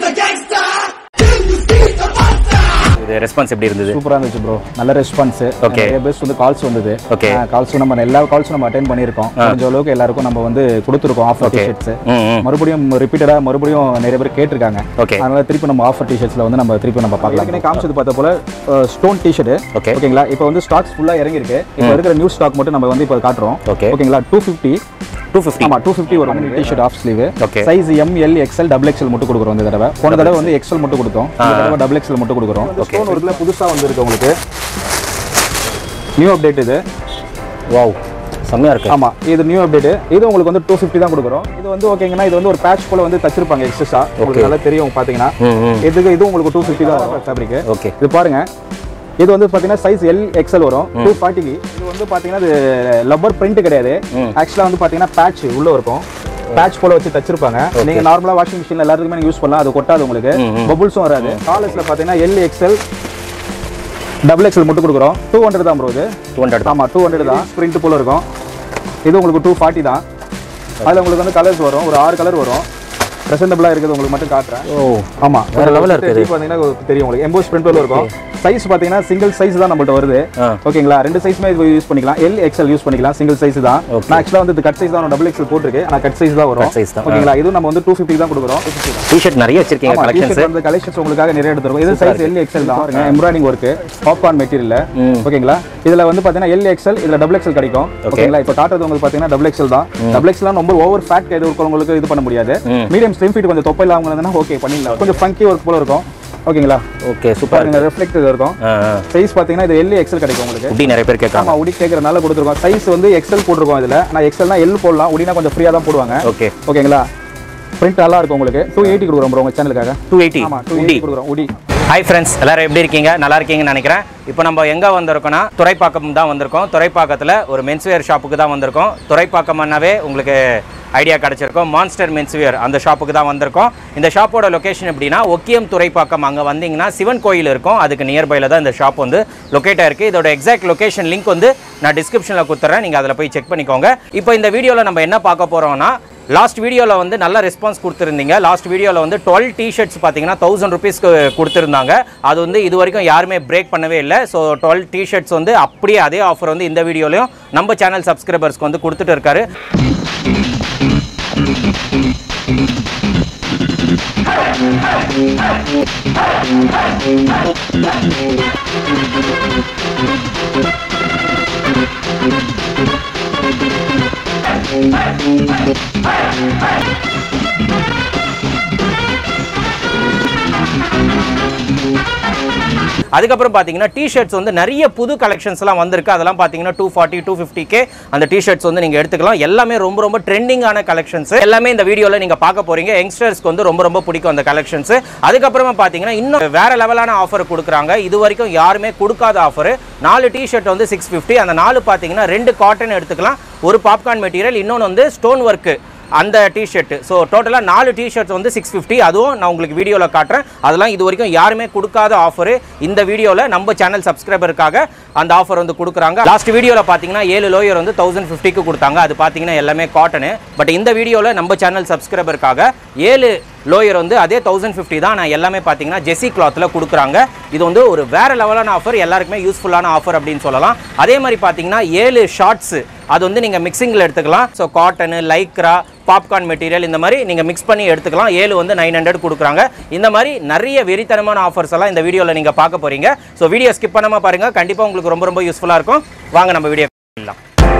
இது ரெஸ்பான்ஸ் எப்படி இருந்தது சூப்பரா இருந்துச்சு ப்ரோ நல்ல ரெஸ்பான்ஸ் Okay. நிறைய பேர்ஸ் வந்து கால்ஸ் வந்தது Okay. கால்ஸ் நம்ம எல்லா கால்ஸும் நம்ம அட்டன் பண்ணியிருக்கோம் முடிஞ்ச அளவுக்கு எல்லாருக்கும் நம்ம வந்து கொடுத்துருக்கோம் ஆஃபர் Okay. டிஷர்ட்ஸ் ம் ம் மறுபடியும் ரிப்பீட்டடா மறுபடியும் நிறைய பேர் கேட்டிருக்காங்க Okay. அதனால திருப்பி நம்ம ஆஃபர் டிஷர்ட்ஸ்ல வந்து நம்ம திருப்பி நம்ம பார்க்கலாம் ஏற்கனவே காமிச்சது பார்த்த போல ஸ்டோன் டிஷர்ட் Okay. ஓகேங்களா இப்போ வந்து ஸ்டாக்ஸ் ஃபுல்லா இறங்கி இருக்கு இப்போ இருக்கிற நியூ ஸ்டாக் மட்டும் நம்ம வந்து இப்போ காட்டுறோம் Okay. ஓகேங்களா டூ ஃபிஃப்டி டூ ஃபிஃப்டி ஆமா டூ ஃபிஃப்டி வரும் T shirt half sleeve Okay. Size M L XL double XL மட்டும் கொடுக்குறோம் இந்த தடவை போன தடவை வந்து எக்ஸ்எல் மட்டும் கொடுத்தோம் இந்த தடவை டபுள் எக்ஸ்எல் மட்டும் கொடுக்குறோம் ஸ்டோன் ஒர்க்ல புதுசா வந்திருக்கு உங்களுக்கு நியூ அப்டேட் இது வாவ் செம்மையா இருக்கு ஆமா இது நியூ அப்டேட் இது உங்களுக்கு வந்து டூ ஃபிஃப்டி தான் கொடுக்குறோம் இது வந்து ஓகேங்கன்னா இது வந்து ஒரு பேட்ச் போல வந்து தச்சிருப்பாங்க எக்ஸஸா உங்களுக்கு நல்லா தெரியும் பாத்தீங்கன்னா ம் ம் இதுக்கு இது உங்களுக்கு டூ ஃபிஃப்டி தான் ஃபேப்ரிக் ஓகே இது பாருங்க இது வந்து பாத்தீங்கன்னா சைஸ் எல் எக்ஸ்எல் வரும் டூ ஃபார்ட்டிக்கு இது வந்து பாத்தீங்கன்னா இது லப்பர் பிரிண்ட் கிடையாது ஆக்சுவலா வந்து பாத்தீங்கன்னா பேட்ச் உள்ள இருக்கும் பேட்ச் போல வச்சு தச்சிருப்பாங்க நீங்க நார்மலா வாஷிங் மிஷின்ல எல்லாத்துக்குமே யூஸ் பண்ணலாம் அது கொட்டாது உங்களுக்கு பபுள்ஸும் வராது காலேஜ்ல பாத்தீங்கன்னா எல் எக்ஸ்எல் டபுள் எக்ஸ்எல் மட்டும் கொடுக்குறோம் டூ ஹண்ட்ரட் தான் ப்ரோ இது டூ ஹண்ட்ரட் ஆமா டூ ஹண்ட்ரட் தான் பிரிண்ட் போல இருக்கும் இது உங்களுக்கு டூ ஃபார்ட்டி தான் அதுல உங்களுக்கு வந்து கலர்ஸ் வரும் ஒரு ஆறு கலர் வரும் ப்ரெசென்டபிளா இருக்குது உங்களுக்கு மட்டும் காட்டுறேன் ஓ ஆமா வேற level-ஆ இருக்குது. இது பாத்தீங்கன்னா உங்களுக்கு தெரியும் உங்களுக்கு எம்போஸ் பிரிண்ட் இருக்கும் சைஸ் பாத்தீங்கன்னா சிங்கிள் சைஸ் தான் நம்மள்ட்ட வருது ஆ. ஓகேங்களா ரெண்டு சைஸ்மே யூஸ் பண்ணிக்கலாம் எல் எக்ஸ்எல் யூஸ் பண்ணிக்கலாம் சிங்கிள் சைஸ் தான் Okay. நான் ஆக்சுவலா வந்து கட் சைஸ் தான் டபுள் எக்ஸ்எல் போட்டிருக்கு ஆனா கட் சைஸ் தான் வரும் Cut size தான். ஓகேங்களா இது நம்ம வந்து டூ ஃபிஃப்டி தான் கொடுக்குறோம் டிஷர்ட் நிறைய வச்சிருக்கீங்க ஆமா கலெக்ஷன்ஸ் t-shirt வந்து கலெக்ஷன்ஸ் உங்களுக்காக நிறைய எடுத்துருக்கோம் இது சைஸ் எல் எக்ஸ்எல் தான் பாருங்க எம்ப்ராய்டிங் ஒர்க் பாப்கார்ன் மெட்டீரியல் ஓகேங்களா இதுல வந்து பாத்தீங்கன்னா எல் எக்ஸ்எல் இதுல டபுள் எக்ஸ்எல் கிடைக்கும் ஓகேங்களா இப்போ காட்டுறது உங்களுக்கு பாத்தீங்கன்னா டபுள் எக்ஸ்எல் தான் டபுள் எக்ஸ்எல் ரொம்ப ஓவர் ஃபேட் எது இருக்கவங்களுக்கு இது பண்ண முடியாது மீடியம் ஸ்லிம் ஃபிட் கொஞ்சம் தொப்பை இல்லாம இருந்தா ஓகே பண்ணிடலாம் கொஞ்சம் ஃபங்கி ஒர்க் போல இருக்கும் ஓகேங்களா ஓகே சூப்பர் பாருங்க ரிஃப்ளெக்ட் இருக்கும் சைஸ் பாத்தீங்கன்னா இது எல் எக்ஸ்எல் கிடைக்கும் உங்களுக்கு குட்டி நிறைய பேர் கேட்கறாங்க ஆமா உடி கேட்கறனால கொடுத்துருக்கோம் சைஸ் வந்து எக்ஸ்எல் போட்டிருக்கோம் இதுல நான் எக்ஸ்எல்னா எல் போடலாம் உடினா கொஞ்சம் ஃப்ரீயா தான் போடுவாங்க ஓகே ஓகேங்களா பிரிண்ட் நல்லா இருக்கும் உங்களுக்கு டூ எயிட்டி கொடுக்குறோம் bro உங்க சேனலுக்காக டூ எயிட்டி ஆமா டூ குட்டி எயிட்டி கொடுக்குறோம் உடி ஹாய் ஃப்ரெண்ட்ஸ் எல்லாரும் எப்படி இருக்கீங்க நல்லா இருக்கீங்கன்னு நினைக்கிறேன் இப்போ நம்ம எங்கே வந்திருக்கோம்னா துறைப்பாக்கம் தான் வந்திருக்கோம் துறைப்பாக்கத்தில் ஒரு மென்ஸ்வேர் ஷாப்புக்கு தான் வந்திருக்கோம் துறைப்பாக்கம்னாவே உங்களுக்கு ஐடியா கிடச்சிருக்கும் மான்ஸ்டர் மென்ஸ்வேர் அந்த ஷாப்புக்கு தான் வந்திருக்கோம் இந்த ஷாப்போட லொகேஷன் எப்படின்னா ஒக்கியம் துறைப்பாக்கம் அங்கே வந்தீங்கன்னா சிவன் கோயில் இருக்கும் அதுக்கு நியர்பையில் தான் இந்த ஷாப் வந்து லொக்கேட் ஆயிருக்கு இதோட எக்ஸாக்ட் லொகேஷன் லிங்க் வந்து நான் டிஸ்கிரிப்ஷனில் கொடுத்துறேன் நீங்கள் அதில் போய் செக் பண்ணிக்கோங்க இப்போ இந்த வீடியோவில் நம்ம என்ன பார்க்க போகிறோம்னா லாஸ்ட் வீடியோவில் வந்து நல்ல ரெஸ்பான்ஸ் கொடுத்துருந்தீங்க லாஸ்ட் வீடியோவில் வந்து டுவெல் டிஷர்ட்ஸ் பார்த்தீங்கன்னா தௌசண்ட் ருபீஸ்க்கு கொடுத்துருந்தாங்க அது வந்து இது வரைக்கும் யாருமே பிரேக் பண்ணவே இல்லை ஸோ டுவெல் டிஷர்ட்ஸ் வந்து அப்படியே அதே ஆஃபர் வந்து இந்த வீடியோலையும் நம்ம சேனல் சப்ஸ்கிரைபர்ஸ்க்கு வந்து கொடுத்துட்டு இருக்காரு அதுக்கப்புறம் பார்த்தீங்கன்னா டிஷர்ட்ஸ் வந்து நிறைய புது கலெக்ஷன்ஸ்லாம் வந்திருக்கு அதெல்லாம் பார்த்தீங்கன்னா டூ ஃபார்ட்டி டூ ஃபிஃப்டிக்கே அந்த டிஷர்ட்ஸ் வந்து நீங்கள் எடுத்துக்கலாம் எல்லாமே ரொம்ப ரொம்ப ட்ரெண்டிங்கான கலெக்ஷன்ஸ் எல்லாமே இந்த வீடியோவில் நீங்கள் பார்க்க போறீங்க யங்ஸ்டர்ஸ்க்கு வந்து ரொம்ப ரொம்ப பிடிக்கும் அந்த கலெக்ஷன்ஸ் அதுக்கப்புறமா பார்த்தீங்கன்னா இன்னும் வேற லெவலான ஆஃபர் கொடுக்குறாங்க இது வரைக்கும் யாருமே கொடுக்காத ஆஃபர் நாலு டிஷர்ட் வந்து சிக்ஸ் ஃபிஃப்டி அந்த நாலு பார்த்தீங்கன்னா ரெண்டு காட்டன் எடுத்துக்கலாம் ஒரு பாப்கார்ன் மெட்டீரியல் இன்னொன்று வந்து ஸ்டோன் ஒர்க்கு அந்த டிஷர்ட் ஸோ டோட்டலாக நாலு டிஷர்ட்ஸ் வந்து சிக்ஸ் ஃபிஃப்டி அதுவும் நான் உங்களுக்கு வீடியோவில் காட்டுறேன் அதெல்லாம் இது வரைக்கும் யாருமே கொடுக்காத ஆஃபர் இந்த வீடியோவில் நம்ம சேனல் சப்ஸ்கிரைபருக்காக அந்த ஆஃபர் வந்து கொடுக்குறாங்க லாஸ்ட் வீடியோவில் பார்த்தீங்கன்னா ஏழு லோயர் வந்து தௌசண்ட் ஃபிஃப்டிக்கு கொடுத்தாங்க அது பார்த்தீங்கன்னா எல்லாமே காட்டனு பட் இந்த வீடியோவில் நம்ம சேனல் சப்ஸ்கிரைபருக்காக ஏழு லோயர் வந்து அதே தௌசண்ட் ஃபிஃப்டி தான் நான் எல்லாமே பார்த்தீங்கன்னா ஜெஸி கிளாத்தில் கொடுக்குறாங்க இது வந்து ஒரு வேற லெவலான ஆஃபர் எல்லாருக்குமே யூஸ்ஃபுல்லான ஆஃபர் அப்படின்னு சொல்லலாம் அதே மாதிரி பார்த்தீங்கன்னா ஏழு ஷார்ட்ஸ் அது வந்து நீங்கள் மிக்சிங்கில் எடுத்துக்கலாம் so cotton Lycra popcorn material இந்த மாதிரி நீங்கள் மிக்ஸ் பண்ணி எடுத்துக்கலாம் ஏழு வந்து நைன் ஹண்ட்ரட் கொடுக்குறாங்க இந்த மாதிரி நிறைய வெறித்தனமான ஆஃபர்ஸ் எல்லாம் இந்த வீடியோவில் நீங்கள் பார்க்க போறீங்க ஸோ வீடியோ ஸ்கிப் பண்ணாமல் பாருங்கள் கண்டிப்பாக உங்களுக்கு ரொம்ப ரொம்ப யூஸ்ஃபுல்லாக இருக்கும் வாங்க நம்ம வீடியோ பண்ணலாம்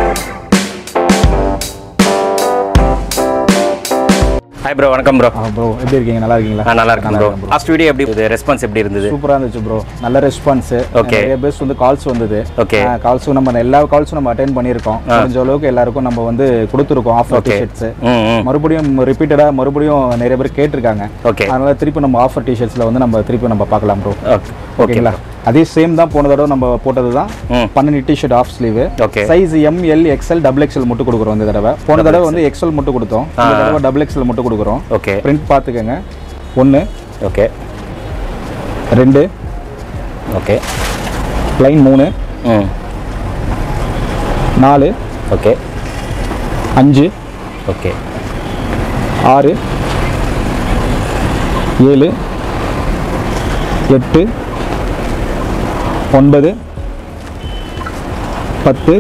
ஹாய் ப்ரோ வணக்கம் ப்ரோ ப்ரோ எப்படி இருக்கீங்க நல்லா இருக்கீங்களா நான் நல்லா இருக்கேன் ப்ரோ லாஸ்ட் வீடியோ எப்படி இருந்தது ரெஸ்பான்ஸ் எப்படி இருந்தது சூப்பரா இருந்துச்சு ப்ரோ நல்ல ரெஸ்பான்ஸ் Okay. நிறைய பேர்ஸ் வந்து கால்ஸ் வந்தது Okay. கால்ஸும் நம்ம எல்லா கால்ஸும் நம்ம அட்டன் பண்ணியிருக்கோம் முடிஞ்ச அளவுக்கு எல்லாருக்கும் நம்ம வந்து கொடுத்துருக்கோம் ஆஃபர் Okay. டிஷர்ட்ஸ் ம் ம் மறுபடியும் ரிப்பீட்டடா மறுபடியும் நிறைய பேர் கேட்டிருக்காங்க ஓகே அதனால திருப்பி நம்ம ஆஃபர் டிஷர்ட்ஸ்ல வந்து நம்ம திருப்பி நம்ம பார்க்கலாம் ப்ரோ ஓகே ஓகேங்களா அதே சேம் தான் போன தடவை நம்ம போட்டது தான் ம். பன்னெண்டு T shirt half sleeve Okay. Size M L XL double XL மட்டும் கொடுக்குறோம் இந்த தடவை போன தடவை வந்து எக்ஸ்எல் மட்டும் கொடுத்தோம் இந்த தடவை டபுள் எக்ஸ்எல் மட்டும் கொடுக்குறோம் ஓகே பிரிண்ட் பார்த்துக்கோங்க ஒன்று ஓகே ரெண்டு ஓகே லைன் மூணு ம் நாலு ஓகே அஞ்சு ஓகே ஆறு ஏழு எட்டு ஒன்பது பத்து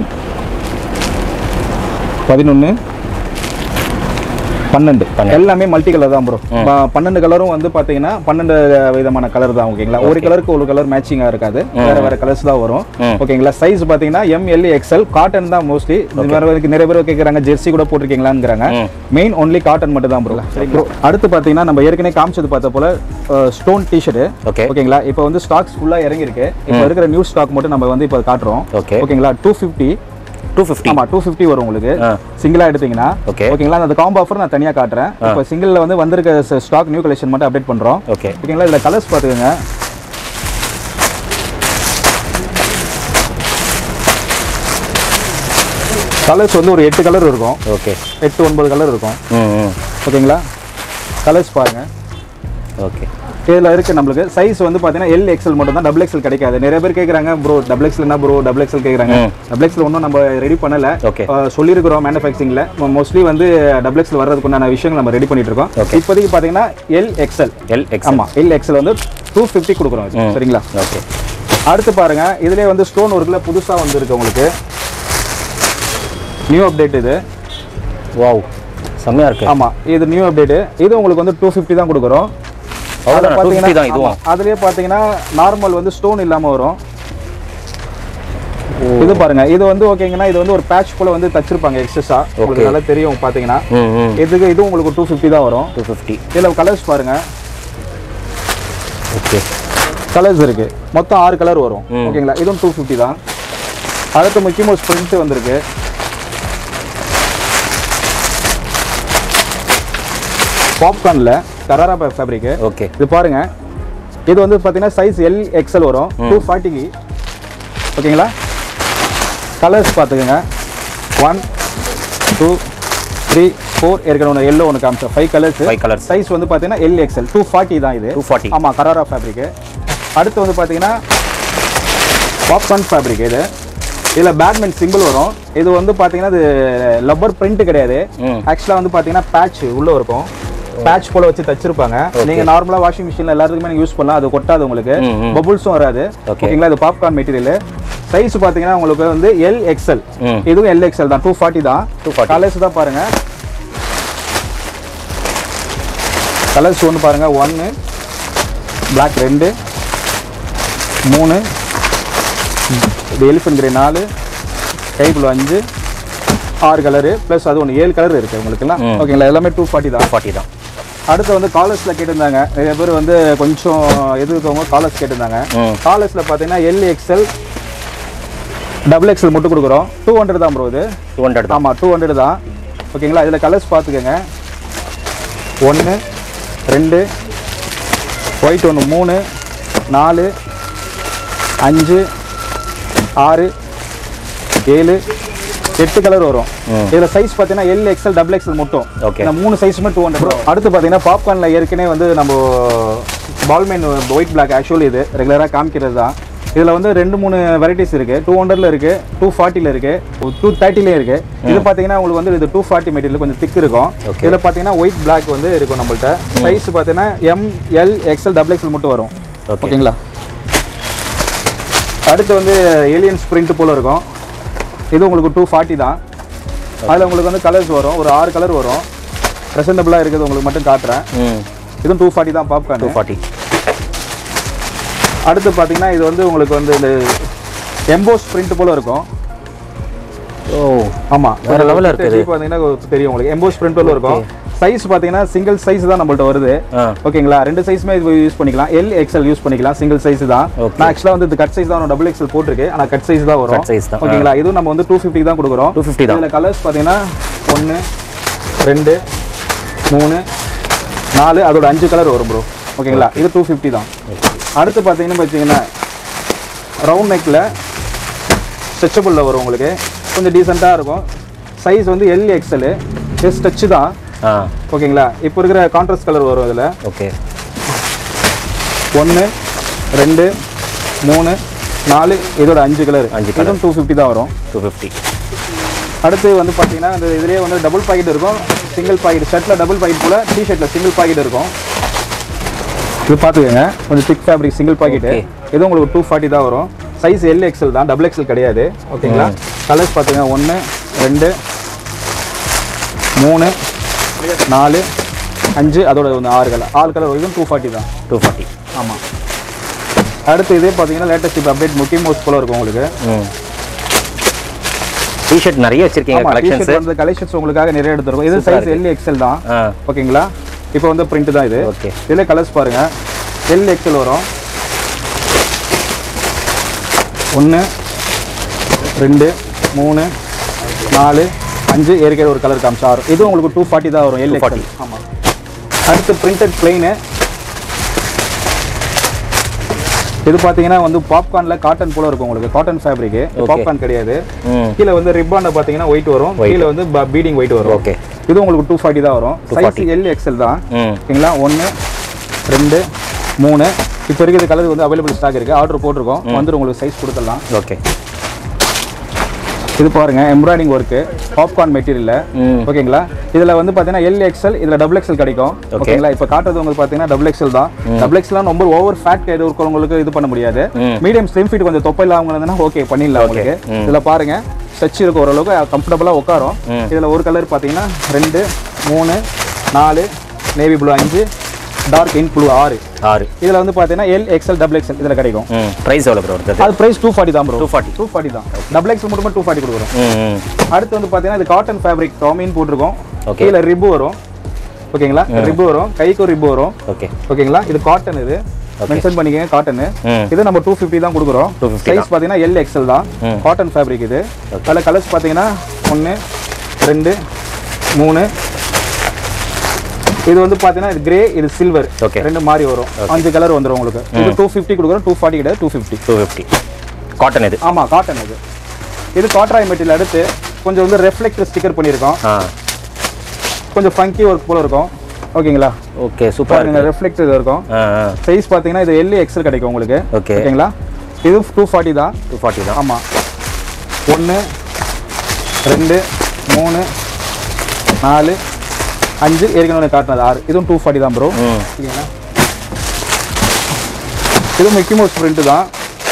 பதினொன்று பன்னெண்டு எல்லாமே மல்டி கலர் தான் ப்ரோ பன்னெண்டு கலரும் வந்து பார்த்தீங்கன்னா பன்னெண்டு விதமான கலர் தான் ஓகேங்களா ஒரு கலருக்கு ஒரு கலர் மேட்சிங்காக இருக்காது வேற வேற கலர்ஸ் தான் வரும் ஓகேங்களா சைஸ் பார்த்தீங்கன்னா எம் எல் எக்ஸ்எல் காட்டன் தான் மோஸ்ட்லி வேற வேற- நிறைய பேர் கேட்குறாங்க ஜெர்சி கூட போட்டிருக்கீங்களாங்கிறாங்க மெயின் ஒன்லி காட்டன் மட்டும் தான் ப்ரோ ப்ரோ அடுத்து பார்த்தீங்கன்னா நம்ம ஏற்கனவே காமிச்சது பார்த்த போல ஸ்டோன் டிஷர்ட் ஓகே ஓகேங்களா இப்போ வந்து ஸ்டாக்ஸ் ஃபுல்லாக இறங்கியிருக்கு இப்போ இருக்கிற நியூ ஸ்டாக் மட்டும் நம்ம வந்து இப்போ காட்டுறோம் ஓகே ஓகேங்களா டூ ஃபிஃப்டி டூ ஃபிஃப்டி ஆமா டூ ஃபிஃப்டி வரும் உங்களுக்கு ஆ. சிங்கிளா எடுத்தீங்கன்னா ஓகே ஓகேங்களா அந்த காம்போ ஆஃபர் நான் தனியா காட்டுறேன் இப்போ சிங்கிள்ல வந்து வந்திருக்க ஸ்டாக் நியூ கலெக்ஷன் மட்டும் அப்டேட் பண்றோம் ஓகே ஓகேங்களா இதுல கலர்ஸ் பாத்துக்கோங்க கலர்ஸ் வந்து ஒரு எட்டு கலர் இருக்கும் ஓகே எட்டு ஒன்பது கலர் இருக்கும் ம் ம் ஓகேங்களா கலர்ஸ் பாருங்க ஓகே இதில் இருக்கு நம்மளுக்கு சைஸ் வந்து பார்த்தீங்கன்னா எல் எக்ஸல் மட்டும் தான் டபுள் எக்ஸல் கிடைக்காது நிறைய பேர் கேட்குறாங்க ப்ரோ டபுள் எக்ஸல் என்ன ப்ரோ டபுள் எக்ஸல் கேட்குறாங்க டபுள் எக்ஸல் ஒன்றும் நம்ம ரெடி பண்ணல ஓகே அஹ் சொல்லியிருக்கிறோம் மேனுஃபேக்சரிங்ல மோஸ்ட்லி வந்து டபுள் எக்ஸல் வர்றதுக்கு உண்டான விஷயங்கள் நம்ம ரெடி பண்ணிட்டு இருக்கோம் Okay. இப்போதைக்கு பார்த்தீங்கன்னா எல் எக்ஸல் எல் எக்ஸ் ஆமா எல் எக்ஸல் வந்து டூ ஃபிஃப்டி கொடுக்குறோம் சரிங்களா ஓகே அடுத்து பாருங்க இதுலயே வந்து ஸ்டோன் ஒர்க்ல புதுசா வந்திருக்கு உங்களுக்கு நியூ அப்டேட் இது வாவ் செம்மையா இருக்கு ஆமா இது நியூ அப்டேட் இது உங்களுக்கு வந்து டூ ஃபிஃப்டி தான் கொடுக்குறோம் அவ்வளோதான் டூ பாத்தீங்கன்னா- ஃபிஃப்டி தான் இதுவும் ஆமா. அதுலயே பாத்தீங்கன்னா நார்மல் வந்து ஸ்டோன் இல்லாம வரும் இது பாருங்க இது வந்து ஓகேங்கன்னா இது வந்து ஒரு பேட்ச் போல வந்து தச்சிருப்பாங்க எக்ஸஸா உங்களுக்கு நல்லா தெரியும் பாத்தீங்கன்னா ம் ம் இதுக்கு இது உங்களுக்கு டூ ஃபிஃப்டி தான் வரும் டூ ஃபிஃப்டி இதுல கலர்ஸ் பாருங்க ஓகே கலர்ஸ் இருக்கு மொத்தம் ஆறு கலர் வரும் ஓகேங்களா இதுவும் டூ ஃபிஃப்டி தான் அடுத்து முக்கியமாக ஸ்ப்ரிண்ட் வந்திருக்கு பாப்கார்னில் கராரா ஃபேப்ரிக்கு ஓகே இது பாருங்க இது வந்து பார்த்தீங்கன்னா சைஸ் எல் எக்ஸல் வரும் டூ ஃபார்ட்டிக்கு ஓகேங்களா கலர்ஸ் பார்த்துக்கோங்க ஒன் டூ த்ரீ ஃபோர் ஏற்கனவே ஒன்று எல்லோ ஒன்று காமிச்சோம் five colours five colours size வந்து பார்த்தீங்கன்னா எல் எக்ஸல் டூ ஃபார்ட்டி தான் இது டூ ஃபார்ட்டி ஆமாம் கராரா ஃபேப்ரிக்கு அடுத்து வந்து பார்த்தீங்கன்னா பாப்கார்ன் ஃபேப்ரிக் இது இதில் பேட்மேன் சிம்பிள் வரும் இது வந்து பார்த்தீங்கன்னா இது லப்பர் பிரிண்ட் கிடையாது ம் ஆக்சுவலாக வந்து பார்த்தீங்கன்னா பேட்ச் உள்ளே இருக்கும் பேட்ச் போல வச்சு தச்சிருப்பாங்க நீங்க நார்மலா வாஷிங் மிஷின்ல எல்லாத்துக்குமே நீங்க யூஸ் பண்ணலாம் அது கொட்டாது உங்களுக்கு ம், ம். பபுள்ஸும் வராது Okay. ஓகேங்களா இது பாப்கார்ன் மெட்டீரியல் சைஸ் பாத்தீங்கன்னா உங்களுக்கு வந்து எல் எக்ஸ்எல் ம் இதுவும் எல் எக்ஸ்எல் தான் டூ ஃபார்ட்டி தான் 240. கலர்ஸ் தான் பாருங்க கலர்ஸ் ஒன்று பாருங்க ஒன்று Black ரெண்டு மூணு இது எலிஃபென்ட் கிரே நாலு கைப்புள் அஞ்சு ஆறு கலரு ப்ளஸ் அது ஒன்று ஏழு கலர் இருக்குது உங்களுக்குலாம் ஓகேங்களா எல்லாமே டூ ஃபார்ட்டி தான் ஃபார்ட்டி தான் அடுத்து வந்து காலர்ஸில் கேட்டிருந்தாங்க நிறைய பேர் வந்து கொஞ்சம் எதிர்க்கவங்க காலர்ஸ் கேட்டிருந்தாங்க ம் காலர்ஸில் பார்த்தீங்கன்னா எல் எக்ஸ்எல் டபுள் எக்ஸ்எல் மட்டும் கொடுக்குறோம் டூ ஹண்ட்ரட் தான் ப்ரோ இது டூ ஹண்ட்ரட் தான் ஆமாம் டூ ஹண்ட்ரட் தான் ஓகேங்களா இதில் கலர்ஸ் பார்த்துக்கோங்க ஒன்று ரெண்டு ஒயிட் ஒன்று மூணு நாலு அஞ்சு ஆறு ஏழு எட்டு கலர் வரும் ம். இதில் சைஸ் பார்த்தீங்கன்னா எல் எக்ஸ்எல் டபுள் எக்ஸ்எல் மட்டும் ஓகே இந்த மூணு சைஸுமே டூ ஹண்ட்ரட் அடுத்து பார்த்தீங்கன்னா பாப்கார்னில் ஏற்கனவே வந்து நம்ம பால்மேன் ஒயிட் பிளாக் ஆக்சுவலி இது ரெகுலராக காமிக்கிறது தான் இதில் வந்து ரெண்டு மூணு வெரைட்டிஸ் இருக்கு டூ ஹண்ட்ரட்ல இருக்கு டூ ஃபார்ட்டியில் இருக்கு டூ தேர்ட்டிலே இருக்கு இது பார்த்தீங்கன்னா உங்களுக்கு வந்து இது டூ ஃபார்ட்டி மெட்டீரியல் கொஞ்சம் திக் இருக்கும் Okay. இதில் பார்த்தீங்கன்னா ஒயிட் பிளாக் வந்து இருக்கும் நம்மள்ட்ட சைஸ் பார்த்தீங்கன்னா M L XL double XL மட்டும் வரும் ஓகே ஓகேங்களா அடுத்து வந்து ஏலியன் ஸ்ப்ரிண்ட் போல இருக்கும் இது உங்களுக்கு டூ ஃபார்ட்டி தான் அதில் உங்களுக்கு வந்து கலர்ஸ் வரும் ஒரு ஆறு கலர் வரும் ப்ரெசென்டபுளாக இருக்குது உங்களுக்கு மட்டும் காட்டுறேன் ம் இதுவும் டூ ஃபார்ட்டி தான் பாப்கார்ன் டூ ஃபார்ட்டி அடுத்து பார்த்தீங்கன்னா இது வந்து உங்களுக்கு வந்து இந்த எம்போஸ் பிரிண்ட் போல இருக்கும் ஓ ஆமாம் வேற level ல இருக்குது. பார்த்தீங்கன்னா தெரியும் உங்களுக்கு எம்போஸ் பிரிண்ட் போல இருக்கும் சைஸ் பார்த்தீங்கன்னா சிங்கிள் சைஸ் தான் நம்மள்ட்ட வருது ஆ ஓகேங்களா ரெண்டு சைஸுமே இது யூஸ் பண்ணிக்கலாம் எல் எக்ஸ்எல் யூஸ் பண்ணிக்கலாம் சிங்கிள் சைஸ் தான் Okay. நான் ஆக்சுவலாக வந்து இது கட் சைஸ் தான் டபுள் எக்ஸ்எல் போட்டிருக்கு ஆனால் கட் சைஸ் தான் வரும் Cut size தான். ஓகேங்களா இதுவும் நம்ம வந்து டூ ஃபிஃப்டி தான் கொடுக்குறோம் டூ ஃபிஃப்டி தான் இதில் கலர்ஸ் பார்த்தீங்கன்னா ஒன்று ரெண்டு மூணு நாலு அதோட அஞ்சு கலர் வரும் ப்ரோ ஓகேங்களா இது டூ ஃபிஃப்டி தான் அடுத்து பார்த்தீங்கன்னா பார்த்தீங்கன்னா ரவுண்ட் நெக்கில் ஸ்ட்ரெச்சபிளில் வரும் உங்களுக்கு கொஞ்சம் டீசெண்டாக இருக்கும் சைஸ் வந்து எல் எக்ஸ்எல் இது ஸ்ட்ரெச்சு தான் ஆ ஓகேங்களா இப்போ இருக்கிற கான்ட்ராஸ்ட் கலர் வரும் இதில் ஓகே ஒன்று ரெண்டு மூணு நாலு இதோட அஞ்சு கலர் அஞ்சு colour. இதுவும் டூ ஃபிஃப்டி தான் வரும் டூ ஃபிஃப்டி அடுத்து வந்து பார்த்தீங்கன்னா இந்த இதுலேயே வந்து டபுள் பாக்கெட் இருக்கும் சிங்கிள் பாக்கெட் ஷர்ட்டில் டபுள் பாக்கெட் போல் டிஷர்ட்டில் சிங்கிள் பாக்கெட் இருக்கும் இது பார்த்துக்கோங்க கொஞ்சம் thick fabric single pocket Okay. இது உங்களுக்கு டூ ஃபார்ட்டி தான் வரும் சைஸ் எல் எக்ஸல் தான் டபுள் எக்ஸல் கிடையாது ஓகேங்களா கலர்ஸ் பார்த்துங்க ஒன்று ரெண்டு மூணு நாலு அஞ்சு அதோட ஒன்று ஆறு கலர் ஆறு கலர் இதுவும் டூ ஃபார்ட்டி தான் டூ ஃபார்ட்டி ஆமாம் அடுத்து இதே பார்த்தீங்கன்னா லேட்டஸ்ட் இப்போ அப்டேட் முக்கிய மோஸ் போல இருக்கும் உங்களுக்கு ம் டிஷர்ட் நிறைய வச்சிருக்கீங்க ஆமா கலெக்ஷன்ஸ் t-shirt வந்து கலெக்ஷன்ஸ் உங்களுக்காக நிறைய எடுத்துருக்கோம் இது Super-ஆ சைஸ் எல் எக்ஸல் தான் ஆ ஓகேங்களா இப்போ வந்து பிரிண்ட் தான் இது ஓகே இதில் கலர்ஸ் பாருங்க எல் எக்ஸல் வரும் ஒன்று ரெண்டு மூணு நாலு அஞ்சு ஏற்கனவே ஒரு கலர் காமிச்சு ஆறு இது உங்களுக்கு டூ ஃபார்ட்டி தான் வரும் எல் எக்ஸல் ஆமாம் அடுத்து பிரிண்டட் பிளெயின் இது பார்த்தீங்கன்னா வந்து பாப்கார்னில் காட்டன் போல இருக்கும் உங்களுக்கு காட்டன் ஃபேப்ரிக் பாப்கார்ன் கிடையாது ம் கீழே வந்து ரிப்பானில் பார்த்தீங்கன்னா ஒயிட் வரும் கீழே வந்து பீடிங் ஒயிட் வரும் ஓகே இது உங்களுக்கு டூ ஃபார்ட்டி தான் வரும் சைஸ் எல் எக்ஸல் தான் ம் ஓகேங்களா ஒன்று ரெண்டு மூணு இப்போ இருக்கிற கலர் வந்து அவைலபிள் ஸ்டாக் இருக்குது ஆர்டர் போட்டிருக்கோம் வந்துடும் உங்களுக்கு சைஸ் கொடுத்துடலாம் ஓகே இது பாருங்க எம்ப்ராய்டிங் ஒர்க்கு பாப்கார்ன் மெட்டீரியல் ம் ஓகேங்களா இதில் வந்து பார்த்தீங்கன்னா எல் எக்ஸல் இதில் டபுள் எக்ஸல் கிடைக்கும் ஓகேங்களா இப்போ காட்டுறது உங்களுக்கு பார்த்தீங்கன்னா டபுள் எக்ஸல் தான் டபுள் எக்ஸ்லாம் ரொம்ப ஓவர் ஃபேட் எது இருக்கிறவங்களுக்கு இது பண்ண முடியாது ம். மீடியம் ஸ்லிம் ஃபிட் கொஞ்சம் தொப்பை இல்லாமல் இருந்ததுன்னா ஓகே பண்ணிடலாம் உங்களுக்கு இதில் பாருங்க ஸ்ட்ரெச் இருக்கும் ஓரளவுக்கு கம்ஃபர்டபுளாக உட்காரும் இதில் ஒரு கலர் பார்த்தீங்கன்னா ரெண்டு மூணு நாலு நேவி ப்ளூ அஞ்சு டார்க் இன் ப்ளூ ஆறு ஆறு இதில் வந்து பார்த்தீங்கன்னா எல் எக்ஸல் டபுள் எக்ஸல் இதில் கிடைக்கும் ம் ப்ரைஸ் எவ்வளோ ப்ரோ வருது அது ப்ரைஸ் டூ ஃபார்ட்டி தான் ப்ரோ 240. டூ ஃபார்ட்டி தான் டபுள் எக்ஸல் மட்டும் டூ ஃபார்ட்டி கொடுக்குறோம் ம் ம் அடுத்து வந்து பார்த்தீங்கன்னா இது காட்டன் ஃபேப்ரிக் டாமின் போட்டிருக்கோம் Okay. கீழே ரிப்பு வரும் ஓகேங்களா ரிப்பு வரும் கைக்கு ரிப்பு வரும் ஓகே ஓகேங்களா இது காட்டன் இது மென்ஷன் பண்ணிக்கங்க காட்டன் ம் இது நம்ம டூ ஃபிஃப்டி தான் கொடுக்குறோம் 250 சைஸ் பார்த்தீங்கன்னா எல் எக்ஸல் தான் ம். காட்டன் ஃபேப்ரிக் இது அதில் கலர்ஸ் பார்த்தீங்கன்னா ஒன்று ரெண்டு மூணு இது வந்து பார்த்தீங்கன்னா இது கிரே இது சில்வர் Okay. ரெண்டு மாதிரி வரும் அஞ்சு கலர் வந்துடும் உங்களுக்கு இது டூ ஃபிஃப்டி கொடுக்குறோம் டூ ஃபார்ட்டி கிடையாது two fifty two fifty cotton இது ஆமாம் காட்டன் இது இது காட்ராய் மெட்டீரியல் அடுத்து கொஞ்சம் வந்து ரெஃப்ளெக்டர் ஸ்டிக்கர் பண்ணியிருக்கோம் ஆ கொஞ்சம் ஃபங்கி ஒர்க் போல இருக்கும் ஓகேங்களா ஓகே சூப்பர் பாருங்க ரெஃப்ளெக்டர் இருக்கும் ஆ ஆ சைஸ் பார்த்தீங்கன்னா இது எல்லு எக்ஸல் கிடைக்கும் உங்களுக்கு ஓகே ஓகேங்களா இது டூ ஃபார்ட்டி தான் டூ ஃபார்ட்டி தான் ஆமாம் ஒன்று ரெண்டு மூணு நாலு அஞ்சு ஏற்கனவே காட்டினது ஆறு இதுவும் டூ ஃபார்ட்டி தான் ப்ரோ ம் ஓகேங்களா இது மிக்கி மவுஸ் பிரிண்ட் தான்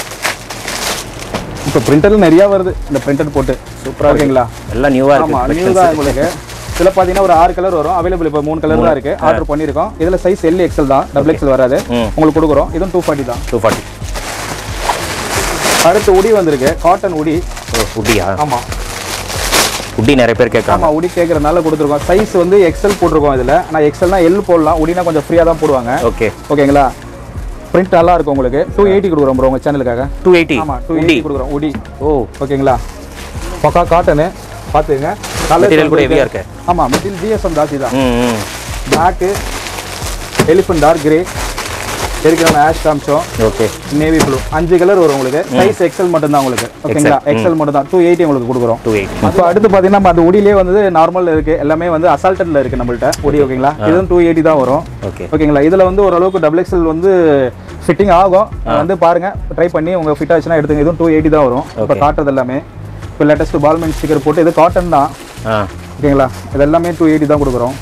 இப்போ பிரிண்டர் நிறையா வருது இந்த பிரிண்டர் போட்டு சூப்பராக ஓகேங்களா எல்லாம் நியூவாக ஆமாம் இருக்கு நியூ தான் உங்களுக்கு இதில் பார்த்தீங்கன்னா ஒரு ஆறு கலர் வரும் அவைலபிள் இப்போ மூணு கலர் தான் இருக்குது ஆர்டர் பண்ணியிருக்கோம் இதில் சைஸ் எல் எக்ஸல் தான் டபுள் எக்ஸல் வராது ம். உங்களுக்கு கொடுக்குறோம் இதுவும் டூ ஃபார்ட்டி தான் டூ ஃபார்ட்டி அடுத்து உடி வந்திருக்கு காட்டன் உடி ஓ உட்டியா ஆமாம் உட்டி நிறைய பேர் கேட்குறாங்க ஆமாம் உடி கேட்குறதுனால கொடுத்துருக்கோம் சைஸ் வந்து எக்ஸல் போட்டிருக்கோம் இதில் ஆனால் எக்ஸல்னா எல் போடலாம் உடினா கொஞ்சம் ஃப்ரீயாக தான் போடுவாங்க ஓகே ஓகேங்களா பிரிண்ட் நல்லா இருக்கும் உங்களுக்கு டூ எயிட்டி கொடுக்குறோம் ப்ரோ உங்கள் சேனலுக்காக டூ எயிட்டி ஆமாம் டூ உட்டி எயிட்டி கொடுக்குறோம் உடி ஓ ஓகேங்களா பக்கா காட்டனு பார்த்துங்க மெட்டீரியல் கூட ஹெவியாக இருக்கு ஆமாம் மெட்டீரியல் ஜிஎஸ்எம் தாசி தான் ம் ம் பிளாக்கு எலிஃபண்ட் டார்க் கிரே ஏற்கனவே ஆஷ் காமிச்சோம் ஓகே நேவி ப்ளூ அஞ்சு கலர் வரும் உங்களுக்கு சைஸ் எக்ஸல் மட்டும் தான் உங்களுக்கு ஓகேங்களா எக்ஸல் மட்டும் தான் டூ எயிட்டி உங்களுக்கு கொடுக்குறோம் டூ எயிட்டி இப்போ அடுத்து பார்த்தீங்கன்னா நம்ம அந்த உடியிலே வந்து நார்மல் இருக்கு எல்லாமே வந்து அசால்ட்டட்ல இருக்கு நம்மள்ட்ட உடி ஓகேங்களா இதுவும் டூ எயிட்டி தான் வரும் ஓகே ஓகேங்களா இதில் வந்து ஓரளவுக்கு டபுள் எக்ஸல் வந்து ஃபிட்டிங் ஆகும் வந்து பாருங்க ட்ரை பண்ணி உங்க ஃபிட் ஆச்சுன்னா எடுத்துங்க இதுவும் டூ எயிட்டி தான் வரும் இப்போ காட்டுறது எல்லாமே இப்போ லேட்டஸ்ட் பால்மெண்ட் ஸ்டிக்கர் போட்டு இது காட்டன் தான் ஆ ஓகேங்களா இது எல்லாமே டூ எயிட்டி தான் கொடுக்குறோம்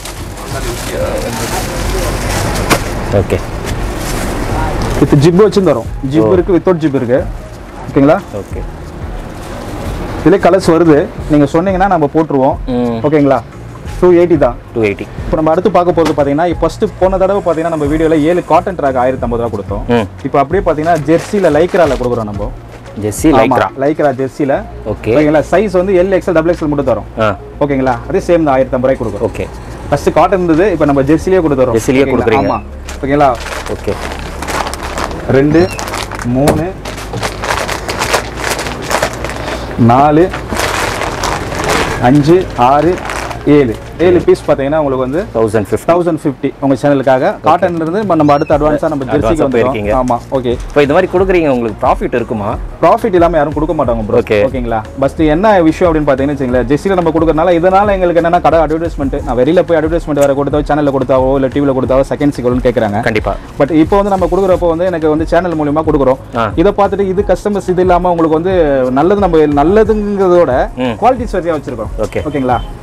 ஓகே வித் ஜிப் வச்சு தரும் ஜிப் இருக்கு வித்தவுட் ஜிப் இருக்கு ஓகேங்களா ஓகே இதுல கலர்ஸ் வருது நீங்க சொன்னீங்கன்னா நம்ம போட்டுருவோம் ம் ஓகேங்களா டூ எயிட்டி தான் டூ எயிட்டி இப்போ நம்ம அடுத்து பார்க்க போகிறது பார்த்தீங்கன்னா ஃபர்ஸ்ட் போன தடவை பார்த்தீங்கன்னா நம்ம வீடியோவில் ஏழு காட்டன் ட்ராக் ஆயிரத்தி ஐம்பது ரூபா கொடுத்தோம் ம் இப்போ அப்படியே பார்த்தீங்கன்னா ஜெர்சியில் லைக்ரால கொடுக்குறோம் நம்ம ஜெஸ்ஸி லைக்ரா லைக்ரா ஜெர்சியில் ஓகே ஓகேங்களா சைஸ் வந்து எல் எக்ஸல் டபுள் எக்ஸல் மட்டும் தரும் ஆ ஓகேங்களா அதே சேம் தான் ஆயிரத்தி ஐம்பது ரூபாய் கொடுக்குறோம் ஓகே ஃபர்ஸ்ட் காட்டன் இருந்தது இப்போ நம்ம ஜெர்சிலேயே கொடுத்துறோம் ஜெர்சிலேயே ஓகேங்களா? கொடுக்குறீங்க. ஆமா ஓகேங்களா ஓகே ரெண்டு மூணு நாலு அஞ்சு ஆறு ஏழு ஏழு பீஸ் பார்த்தீங்கன்னா உங்களுக்கு வந்து தௌசண்ட் ஃபிஃப்டி தௌசண்ட் ஃபிஃப்டி உங்கள் சேனலுக்காக காட்டன் இருந்து இப்ப நம்ம அடுத்த அட்வான்ஸாக நம்ம Advance-ஆ ஜெர்சிக்கு போயிருக்கீங்க. வந்துருக்கோம் ஆமாம் ஓகே இப்போ இந்த மாதிரி கொடுக்குறீங்க உங்களுக்கு ப்ராஃபிட் இருக்குமா ப்ராஃபிட் இல்லாமல் யாரும் கொடுக்க மாட்டாங்க ப்ரோ Okay. ஓகேங்களா பஸ்ட் என்ன விஷயம் அப்படின்னு பார்த்தீங்கன்னு வச்சுங்களேன் ஜெர்சியில் நம்ம கொடுக்கறனால இதனால எங்களுக்கு என்னன்னா கடை அட்வர்டைஸ்மெண்ட் நான் வெளியில் போய் அட்வர்டைஸ்மெண்ட் வேறு கொடுத்தாவோ சேனலில் கொடுத்தாவோ இல்லை டிவியில் கொடுத்தாவோ செகண்ட் சிக்கல்னு கேட்குறாங்க கண்டிப்பா பட் இப்போ வந்து நம்ம கொடுக்குறப்போ வந்து எனக்கு வந்து சேனல் மூலியமா கொடுக்குறோம் ஆ. இதை பார்த்துட்டு இது கஸ்டமர்ஸ் இது இல்லாம உங்களுக்கு வந்து நல்லது நம்ம நல்லதுங்கிறதோட ம். குவாலிட்டி சரியா வச்சிருக்கோம் ஓகே ஓகேங்களா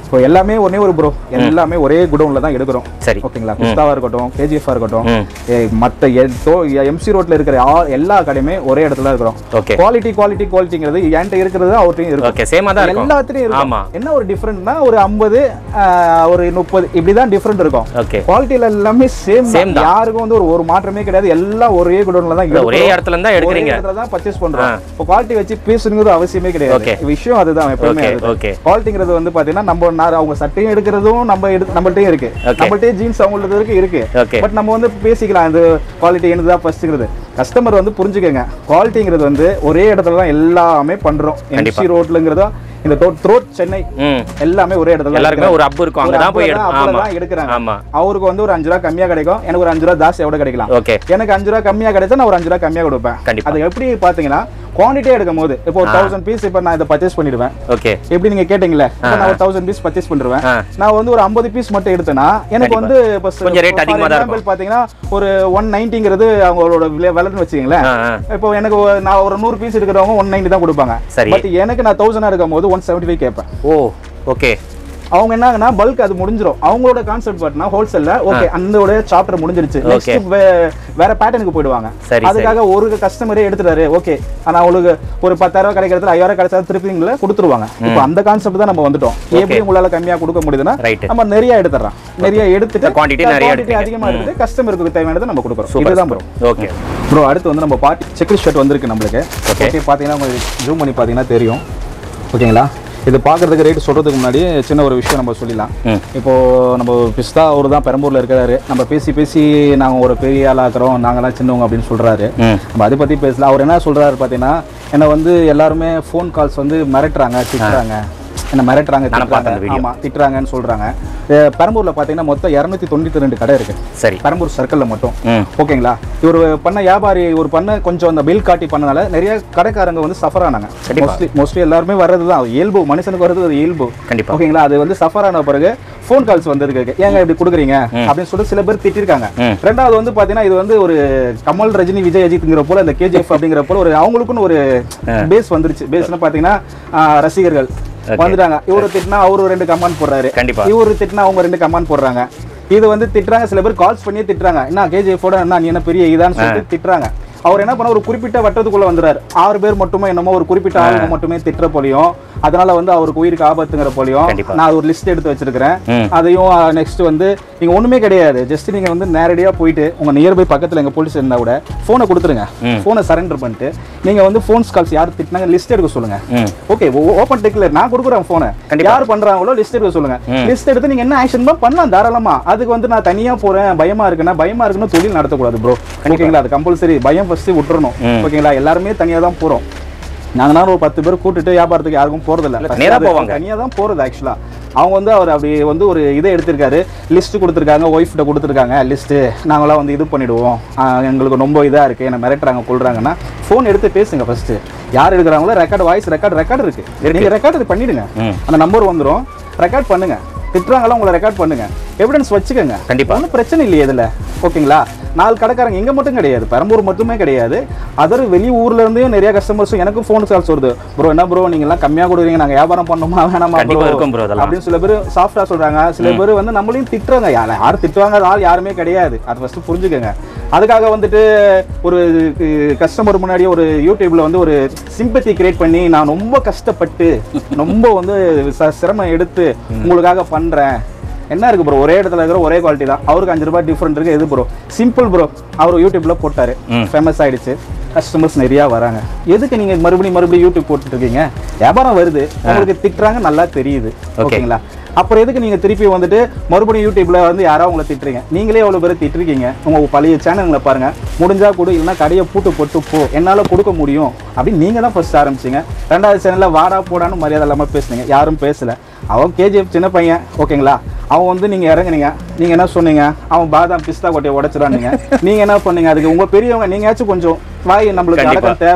இப்போ எல்லாமே ஒரே ஒரு ப்ரோ எல்லாமே ஒரே குடோன்ல தான் எடுக்கிறோம் சரி ஓகேங்களா பிஸ்தாவா இருக்கட்டும் கேஜிஎஃப் இருக்கட்டும் ம். ஏ, மத்த எம்சி ரோட்ல இருக்கிற ஆ- எல்லா கடையுமே ஒரே இடத்துல தான் இருக்கிறோம் ஓகே குவாலிட்டி குவாலிட்டி குவாலிட்டிங்கிறது என்கிட்ட இருக்கிறது அவர்கிட்டயும் இருக்கும் ஓகே சேமா தான் இருக்கும் எல்லாத்துலயும் இருக்கும் ஆமா என்ன ஒரு டிஃபரெண்ட்னா ஒரு ஐம்பது ஒரு முப்பது இப்படிதான் டிஃபரெண்ட் இருக்கும் ஓகே குவாலிட்டியில எல்லாமே சேம் Same தான். யாருக்கும் வந்து ஒரு ஒரு மாற்றமே கிடையாது எல்லாம் ஒரே குடோன்ல தான் இல்ல, ஒரே எடுக்கிறோம். இடத்துல இருந்தா ஒரே எடுக்கிறீங்க இடத்துல தான் பர்ச்சேஸ் பண்றோம் இப்போ குவாலிட்டி வச்சு பேசுங்கிறது அவசியமே கிடையாது Okay. விஷயம் அதுதான் எப்பவுமே ஓகே அதுதான். ஓகே குவாலிட்டிங்கிறது வந்து பாத்தீங்கன்னா நம்ம நா- அவங்க சட்டையும் எடுக்கிறதும் நம்ம எடு நம்மள்ட்டயும் இருக்கு Okay. நம்மள்ட்டே ஜீன்ஸ் அவங்களுக்கு இருக்கு இருக்கு ஓகே பட் நம்ம வந்து பேசிக்கலாம் இது குவாலிட்டி என்னது தான் ஃபர்ஸ்ட்ங்கிறது கஸ்டமர் வந்து புரிஞ்சுக்கங்க குவாலிட்டிங்கிறது வந்து ஒரே இடத்துல தான் எல்லாமே பண்றோம் கண்டிப்பா. எம்சி ரோட்லங்கிறதோ இந்த த்ரோட் சென்னை ம் எல்லாமே ஒரே இடத்துல தான் எல்லாருக்குமே எடுக்கிறாங்க. ஒரு அப்பு இருக்கும் ஒரு அங்கதான் போய் அப்பளம் எடு தான், அப்பளம் ஆமா தான் எடுக்கிறாங்க ஆமா அவருக்கு வந்து ஒரு அஞ்சு ரூபா கம்மியா கிடைக்கும் எனக்கு ஒரு அஞ்சு ரூபா ஜாஸ்தி எவ்வளவு கிடைக்கலாம் ஓகே எனக்கு அஞ்சு ரூபா கம்மியா கிடைச்சா நான் ஒரு அஞ்சு ரூபா கம்மியா கொடுப்பேன் கண்டிப்பா அது எப்படி பாத்தீங்கன்னா குவான்டிட்டியா எடுக்கும் போது இப்போ ஒரு தௌசண்ட் பீஸ் இப்போ நான் இதை பர்ச்சேஸ் பண்ணிடுவேன் ஓகே எப்படி நீங்க கேட்டீங்களே இப்போ நான் ஒரு தௌசண்ட் பீஸ் பர்ச்சேஸ் பண்ணிடுவேன் ஆ நான் வந்து ஒரு ஐம்பது பீஸ் மட்டும் எடுத்தேன்னா எனக்கு கண்டிப்பா. வந்து இப்போ கொஞ்சம் rate அதிகமா தான் இருக்கும். பாத்தீங்கன்னா ஒரு ஒன் நைன்ட்டிங்கிறது அவங்களோட விலை விலைன்னு வச்சுக்கீங்களேன் ஆ ஆ இப்போ எனக்கு ஒரு- நான் ஒரு நூறு பீஸ் எடுக்கிறவங்க ஒன் நைன்டி தான் கொடுப்பாங்க சரி பட் எனக்கு நான் தௌசண்ட் எடுக்கும் போது ஒன் செவன்ட்டி ஃபைவ் கேட்பேன் ஓ ஓகே அவங்க என்னங்கன்னா பல்க் அது முடிஞ்சிரும் அவங்களோட கான்செப்ட் பார்த்தா ஹோல்சேல்ல ஓகே அந்த சாப்டர் முடிஞ்சிருச்சு Okay. நெக்ஸ்ட் வேற பேட்டர்னுக்கு போயிடுவாங்க சரி, அதுக்காக ஒரு கஸ்டமரே எடுத்துட்டாரு ஓகே ஆனா அவங்களுக்கு ஒரு பத்தாயிரம் கிடைக்கிறதுல ஐயாயிரம் கிடைச்சா திருப்பிங்கள கொடுத்துருவாங்க இப்போ அந்த கான்செப்ட் தான் நம்ம வந்துட்டோம் எப்படி உங்களால கம்மியா கொடுக்க முடியுதுன்னா ரைட் நம்ம நிறைய எடுத்துறோம் நிறைய எடுத்துட்டு quantity நிறைய quantity எடுத்துட்டீங்க. அதிகமா எடுத்து கஸ்டமருக்கு தேவையானதை நம்ம கொடுக்குறோம் சூப்பர் இதுதான் ப்ரோ ஓகே ப்ரோ அடுத்து வந்து நம்ம பார்ட்டி செக் ஷர்ட் வந்திருக்கு நம்மளுக்கு Okay. ஓகே பார்த்தீங்கன்னா உங்களுக்கு ஜூம் பண்ணி பார்த்தீங்கன்னா தெரியும் ஓகேங்களா இது பார்க்கறதுக்கு ரேட் சொல்றதுக்கு முன்னாடி சின்ன ஒரு விஷயம் நம்ம சொல்லிடலாம் ம் இப்போ நம்ம பிஸ்தா அவர் தான் பெரம்பூர்ல இருக்காரு நம்ம பேசி பேசி நாங்க ஒரு பெரிய ஆளாக்குறோம் நாங்கெல்லாம் சின்னவங்க அப்படின்னு சொல்றாரு ம் நம்ம அதை பத்தி பேசலாம் அவர் என்ன சொல்றாரு பார்த்தீங்கன்னா என்னை வந்து எல்லாருமே ஃபோன் கால்ஸ் வந்து மிரட்டுறாங்க திட்டுறாங்க என்ன மிரட்டுறாங்க நானும் பார்த்தேன் அந்த திட்டுறாங்க video. ஆமா திட்டுறாங்கன்னு சொல்றாங்க அஹ் பெரம்பூர்ல பார்த்தீங்கன்னா மொத்தம் இரநூத்தி தொண்ணூத்தி ரெண்டு கடை இருக்கு சரி பெரம்பூர் சர்க்கிள்ல மட்டும் ம் ஓகேங்களா இவர் பண்ண வியாபாரி ஒரு பண்ண கொஞ்சம் அந்த பில் காட்டி பண்ணனால நிறைய கடைக்காரங்க வந்து சஃபர் ஆனாங்க கண்டிப்பா. மோஸ்ட்லி மோஸ்ட்லி எல்லாருமே வர்றது தான் இயல்பு மனுஷனுக்கு வர்றது அது இயல்பு கண்டிப்பா ஓகேங்களா அது வந்து சஃபர் ஆன பிறகு ஃபோன் கால்ஸ் வந்திருக்கு ஏங்க இப்படி கொடுக்குறீங்க அப்படின்னு சொல்லிட்டு சில பேர் திட்டிருக்காங்க ம். ரெண்டாவது வந்து பாத்தீங்கன்னா இது வந்து ஒரு கமல் ரஜினி விஜய் அஜித்ங்கிற போல இந்த கேஜிஎஃப் அப்படிங்கிற போல ஒரு அவங்களுக்குன்னு ஒரு பேஸ் வந்துருச்சு பேஸ்னு பாத்தீங்கன்னா ஆஹ், ரசிகர்கள் வந்துட்டாங்க இவரு திட்டினா அவரு ரெண்டு கமெண்ட் போடுறாரு கண்டிப்பா இவரு திட்டினா அவங்க ரெண்டு கமெண்ட் போடுறாங்க இது வந்து திட்டுறாங்க சில பேர் கால்ஸ் பண்ணியே திட்டுறாங்க என்ன கேஜிஎஃபோட என்ன நீ என்ன பெரிய இதான்னு சொல்லிட்டு திட்டுறாங்க அவர் என்ன பண்ண ஒரு குறிப்பிட்ட வட்டத்துக்குள்ள வந்துறாரு ஆறு பேர் மட்டுமே என்னமோ ஒரு குறிப்பிட்ட ஆளுங்க மட்டுமே திட்டுற போலியும் அதனால வந்து அவருக்கு உயிருக்கு ஆபத்துங்கிற போலியும் கண்டிப்பா. நான் ஒரு லிஸ்ட் எடுத்து வச்சிருக்கிறேன் ம் அதையும் நெக்ஸ்ட் வந்து நீங்க ஒண்ணுமே கிடையாது ஜஸ்ட் நீங்க வந்து நேரடியா போயிட்டு உங்க நியர்பை பக்கத்துல எங்க போலீஸ் இருந்தா கூட போனை கொடுத்துருங்க ம். போனை சரண்டர் பண்ணிட்டு நீங்க வந்து ஃபோன்ஸ் கால்ஸ் யார் திட்டினாங்க லிஸ்ட் எடுக்க சொல்லுங்க ம் ஓகே ஓப்பன் டெக்லர் நான் கொடுக்குறேன் போனை கண்டிப்பா. யார் பண்றாங்களோ லிஸ்ட் எடுக்க சொல்லுங்க ம். லிஸ்ட் எடுத்து நீங்க என்ன ஆக்ஷன் பண்ணலாம் தாராளமா அதுக்கு வந்து நான் தனியா போறேன் பயமா இருக்குன்னா பயமா இருக்குன்னு தொழில் நடத்தக்கூடாது ப்ரோ ஓகேங்களா அது கம்பல்சரி பயம் ஃபர்ஸ்ட் விட்டுறணும் ம். ஓகேங்களா எல்லாருமே தனியா தான் போறோம் நாங்க ஒரு பத்து பேர் கூட்டிட்டு வியாபாரத்துக்கு யாருக்கும் போறதில்ல தனியா தான் போவாங்க. தனியா தான் போறது ஆக்சுவலா அவங்க வந்து அவர் அப்படி வந்து ஒரு இதை எடுத்திருக்காரு லிஸ்ட் கொடுத்துருக்காங்க ஒய்ஃப்ட்ட கொடுத்துருக்காங்க லிஸ்ட் நாங்களாம் வந்து இது பண்ணிடுவோம் ஆஹ் எங்களுக்கு ரொம்ப இதா இருக்கு என்ன மிரட்டுறாங்க கொள்றாங்கன்னா ஃபோன் எடுத்து பேசுங்க ஃபர்ஸ்ட் யார் எடுக்கிறாங்களோ ரெக்கார்ட் வாய்ஸ் ரெக்கார்ட் ரெக்கார்ட் இருக்கு நீங்க ரெக்கார்ட் பண்ணிடுங்க ம் அந்த நம்பர் வந்துரும் ரெக்கார்ட் பண்ணுங்க திட்டுறாங்களா உங்களை ரெக்கார்ட் பண்ணுங்க எவிடன்ஸ் வச்சுக்கோங்க கண்டிப்பா ஒன்றும் பிரச்சனை இல்லையே இதுல ஓகேங்களா நாலு கடைக்காரங்க இங்க மட்டும் கிடையாது பெரம்பூர் மட்டுமே கிடையாது அதர் வெளி ஊர்ல இருந்தும் நிறைய கஸ்டமர்ஸும் எனக்கும் ஃபோன் கால்ஸ் வருது ப்ரோ என்ன ப்ரோ நீங்க எல்லாம் கம்மியா கொடுக்குறீங்க நாங்க வியாபாரம் பண்ணணுமா வேணாமா கண்டிப்பா bro? இருக்கும் bro அதெல்லாம். அப்படின்னு சில பேர் சாஃப்டா சொல்றாங்க சில பேர் வந்து நம்மளையும் திட்டுறாங்க யார் யார் திட்டுவாங்க ஆள் யாருமே கிடையாது அது ஃபர்ஸ்ட் புரிஞ்சுக்கங்க அதுக்காக வந்துட்டு ஒரு கஸ்டமர் முன்னாடி ஒரு யூடியூப்ல வந்து ஒரு சிம்பத்தி கிரியேட் பண்ணி நான் ரொம்ப கஷ்டப்பட்டு ரொம்ப வந்து ச- சிரமம் எடுத்து உங்களுக்காக பண்றேன் என்ன இருக்கு ப்ரோ ஒரே இடத்துல இருக்கிற ஒரே குவாலிட்டி தான் அவருக்கு அஞ்சு ரூபாய் டிஃப்ரெண்ட் இருக்கு எது ப்ரோ சிம்பிள் ப்ரோ அவர் யூடியூப்ல போட்டாரு ம். ஃபேமஸ் ஆயிடுச்சு கஸ்டமர்ஸ் நிறைய வராங்க எதுக்கு நீங்க மறுபடியும் மறுபடியும் யூடியூப் போட்டுட்டு இருக்கீங்க வியாபாரம் வருது உங்களுக்கு திட்டுறாங்க நல்லா தெரியுது Okay. ஓகேங்களா அப்புறம் எதுக்கு நீங்க திருப்பி வந்துட்டு மறுபடியும் யூடியூப்ல வந்து யாரோ உங்களை திட்டுறீங்க நீங்களே எவ்வளவு பேர் திட்டிருக்கீங்க உங்க பழைய சேனல்களை பாருங்க முடிஞ்சா கூட இல்லைன்னா கடையை பூட்டு போட்டு போ என்னால கொடுக்க முடியும் அப்படின்னு நீங்க தான் ஃபர்ஸ்ட் ஆரம்பிச்சீங்க ரெண்டாவது சேனல்ல வாடா போடான்னு மரியாதை இல்லாம பேசுனீங்க யாரும் பேசல அவன் கேஜிஎஃப் சின்ன பையன் ஓகேங்களா அவன் வந்து நீங்க இறங்குனீங்க நீங்க என்ன சொன்னீங்க அவன் பாதாம் பிஸ்தா கொட்டையை உடைச்சிடானீங்க நீங்க என்ன பண்ணீங்க அதுக்கு உங்க பெரியவங்க நீங்கயாச்சும் கொஞ்சம் வாய் நம்மளுக்கு கண்டிப்பா. அடக்கம் தேவை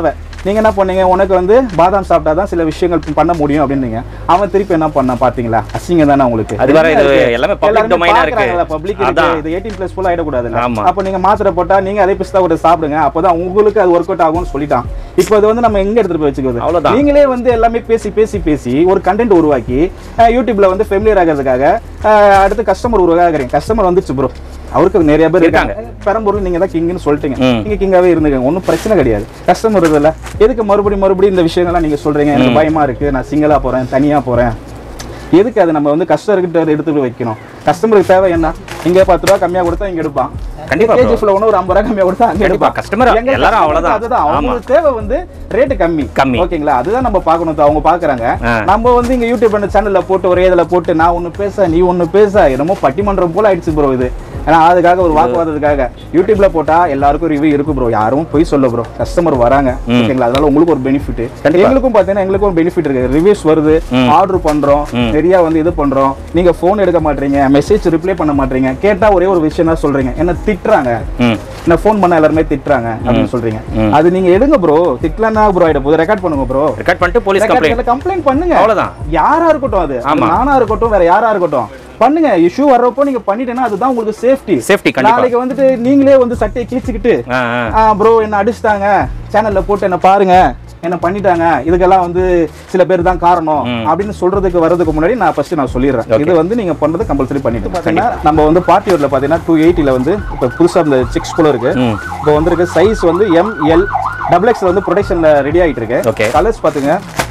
நீங்க என்ன பண்ணீங்க உனக்கு வந்து பாதாம் சாப்பிட்டா தான் சில விஷயங்கள் பண்ண முடியும் அப்படின்னீங்க அவன் திருப்பி என்ன பண்ண பாத்தீங்களா அசிங்கம் தானே உங்களுக்கு அது வேற இது எல்லாமே public domain ஆ இருக்கு. பப்ளிக் அதான். இது 18 பிளஸ் போல ஆயிடக்கூடாதுல்ல ஆமா. அப்போ நீங்க மாத்திரை போட்டா நீங்க அதே பிஸ்தா கூட சாப்பிடுங்க அப்பதான் உங்களுக்கு அது ஒர்க் அவுட் ஆகும்னு சொல்லிட்டான் இப்போ அது வந்து நம்ம எங்க எடுத்துட்டு போய் வச்சுக்கிறது அவ்வளவுதான். நீங்களே வந்து எல்லாமே பேசி பேசி பேசி ஒரு கண்டென்ட் உருவாக்கி அஹ், யூடியூப்ல வந்து ஃபெமிலியர் ஆகிறதுக்காக அஹ், அடுத்து கஸ்டமர் உருவாக்குறீங்க கஸ்டமர் வந்துச்சு ப்ரோ அவருக்கு நிறைய பேர் இருக்காங்க பெரம்பூர்ல நீங்க தான் கிங்னு சொல்லிட்டீங்க ம். நீங்க கிங்காவே இருந்துங்க ஒன்றும் பிரச்சனை கிடையாது கஸ்டமர் இருக்குல்ல எதுக்கு மறுபடியும் மறுபடியும் இந்த விஷயங்கள்லாம் நீங்க சொல்றீங்க எனக்கு பயமா இருக்கு நான் சிங்கிளா போறேன் தனியா போறேன் எதுக்கு அது நம்ம வந்து கஸ்டமர்கிட்ட எடுத்து போய் வைக்கணும் கஸ்டமருக்கு தேவை என்ன இங்க பத்து ரூபா கம்மியா கொடுத்தா இங்க எடுப்பான் கண்டிப்பா bro. கேஜிஎஃப்ல ஒன்று ஒரு ஐம்பது ரூபா கம்மியா கொடுத்தா அங்க கண்டிப்பா. எடுப்பான் customer எங்க எல்லாரும் customer அவ்வளவுதான். அதுதான் ஆமா. அவங்களுக்கு தேவை வந்து ரேட்டு கம்மி கம்மி. ஓகேங்களா அதுதான் நம்ம பார்க்கணும் அவங்க பாக்குறாங்க ஆ. நம்ம வந்து இங்க யூடியூப் பண்ண சேனல்ல போட்டு ஒரே இதுல போட்டு நான் ஒண்ணு பேச நீ ஒண்ணு பேச என்னமோ பட்டிமன்றம் போல ஆயிடுச்சு ப்ரோ இது ஏன்னா அதுக்காக ஒரு வாக்குவாதத்துக்காக யூடியூப்ல போட்டா எல்லாருக்கும் ரிவ்யூ இருக்கு ப்ரோ யாரும் போய் சொல்ல ப்ரோ கஸ்டமர் வராங்க ஓகேங்களா அதனால உங்களுக்கு ஒரு பெனிஃபிட் கண்டிப்பா. எங்களுக்கும் பாத்தீங்கன்னா எங்களுக்கும் ஒரு பெனிஃபிட் இருக்கு ரிவ்யூஸ் வருது ஆர்டர் பண்றோம் நிறைய வந்து இது பண்றோம் நீங்க போன் எடுக்க மாட்டீங்க மெசேஜ் ரிப்ளை பண்ண மாட்டீங்க கேட்டா ஒரே ஒரு விஷயம் தான் சொல்றீங்க என்ன திட்டுறாங்க ம் என்ன ஃபோன் பண்ண எல்லாருமே திட்டுறாங்க அப்படின்னு சொல்றீங்க அது நீங்க எடுங்க ப்ரோ திட்டலன்னா ப்ரோ ஆயிட போது ரெக்கார்ட் பண்ணுங்க ப்ரோ ரெக்கார்ட் பண்ணிட்டு போலீஸ் கம்ப்ளைண்ட் கம்ப்ளைண்ட் பண்ணுங்க அவ்வளவுதான். யாரா இருக்கட்டும் அது அது ஆமா. நானா இருக்கட்டும் வேற யாரா இருக்கட்டும் பண்ணுங்க இஷ்யூ வர்றப்போ நீங்க பண்ணிட்டேன்னா அதுதான் உங்களுக்கு சேஃப்டி Safety, கண்டிப்பா. நாளைக்கு வந்துட்டு நீங்களே வந்து சட்டையை கிழிச்சுக்கிட்டு ஆ ஆ ப்ரோ என்ன அடிச்சிட்டாங்க சேனல்ல போட்டு என்ன பாருங்க என்ன பண்ணிட்டாங்க இதுக்கெல்லாம் வந்து சில பேர் தான் காரணம் அப்படின்னு சொல்றதுக்கு வர்றதுக்கு முன்னாடி நான் ஃபர்ஸ்ட் நான் சொல்லிடுறேன் இது வந்து நீங்க பண்றது கம்பல்சரி பண்ணிட்டு பாத்தீங்கன்னா நம்ம வந்து பார்ட்டி வேர்ல பாத்தீங்கன்னா டூ எயிட்டில வந்து இப்போ புதுசா இந்த சிக்ஸ் கூட இருக்கு ம். இப்போ வந்திருக்கு சைஸ் வந்து எம் எல் டபுள் எக்ஸ் வந்து ப்ரொடக்ஷன்ல ரெடி ஆயிட்டு இருக்கு Okay. கலர்ஸ் பாத்துங்க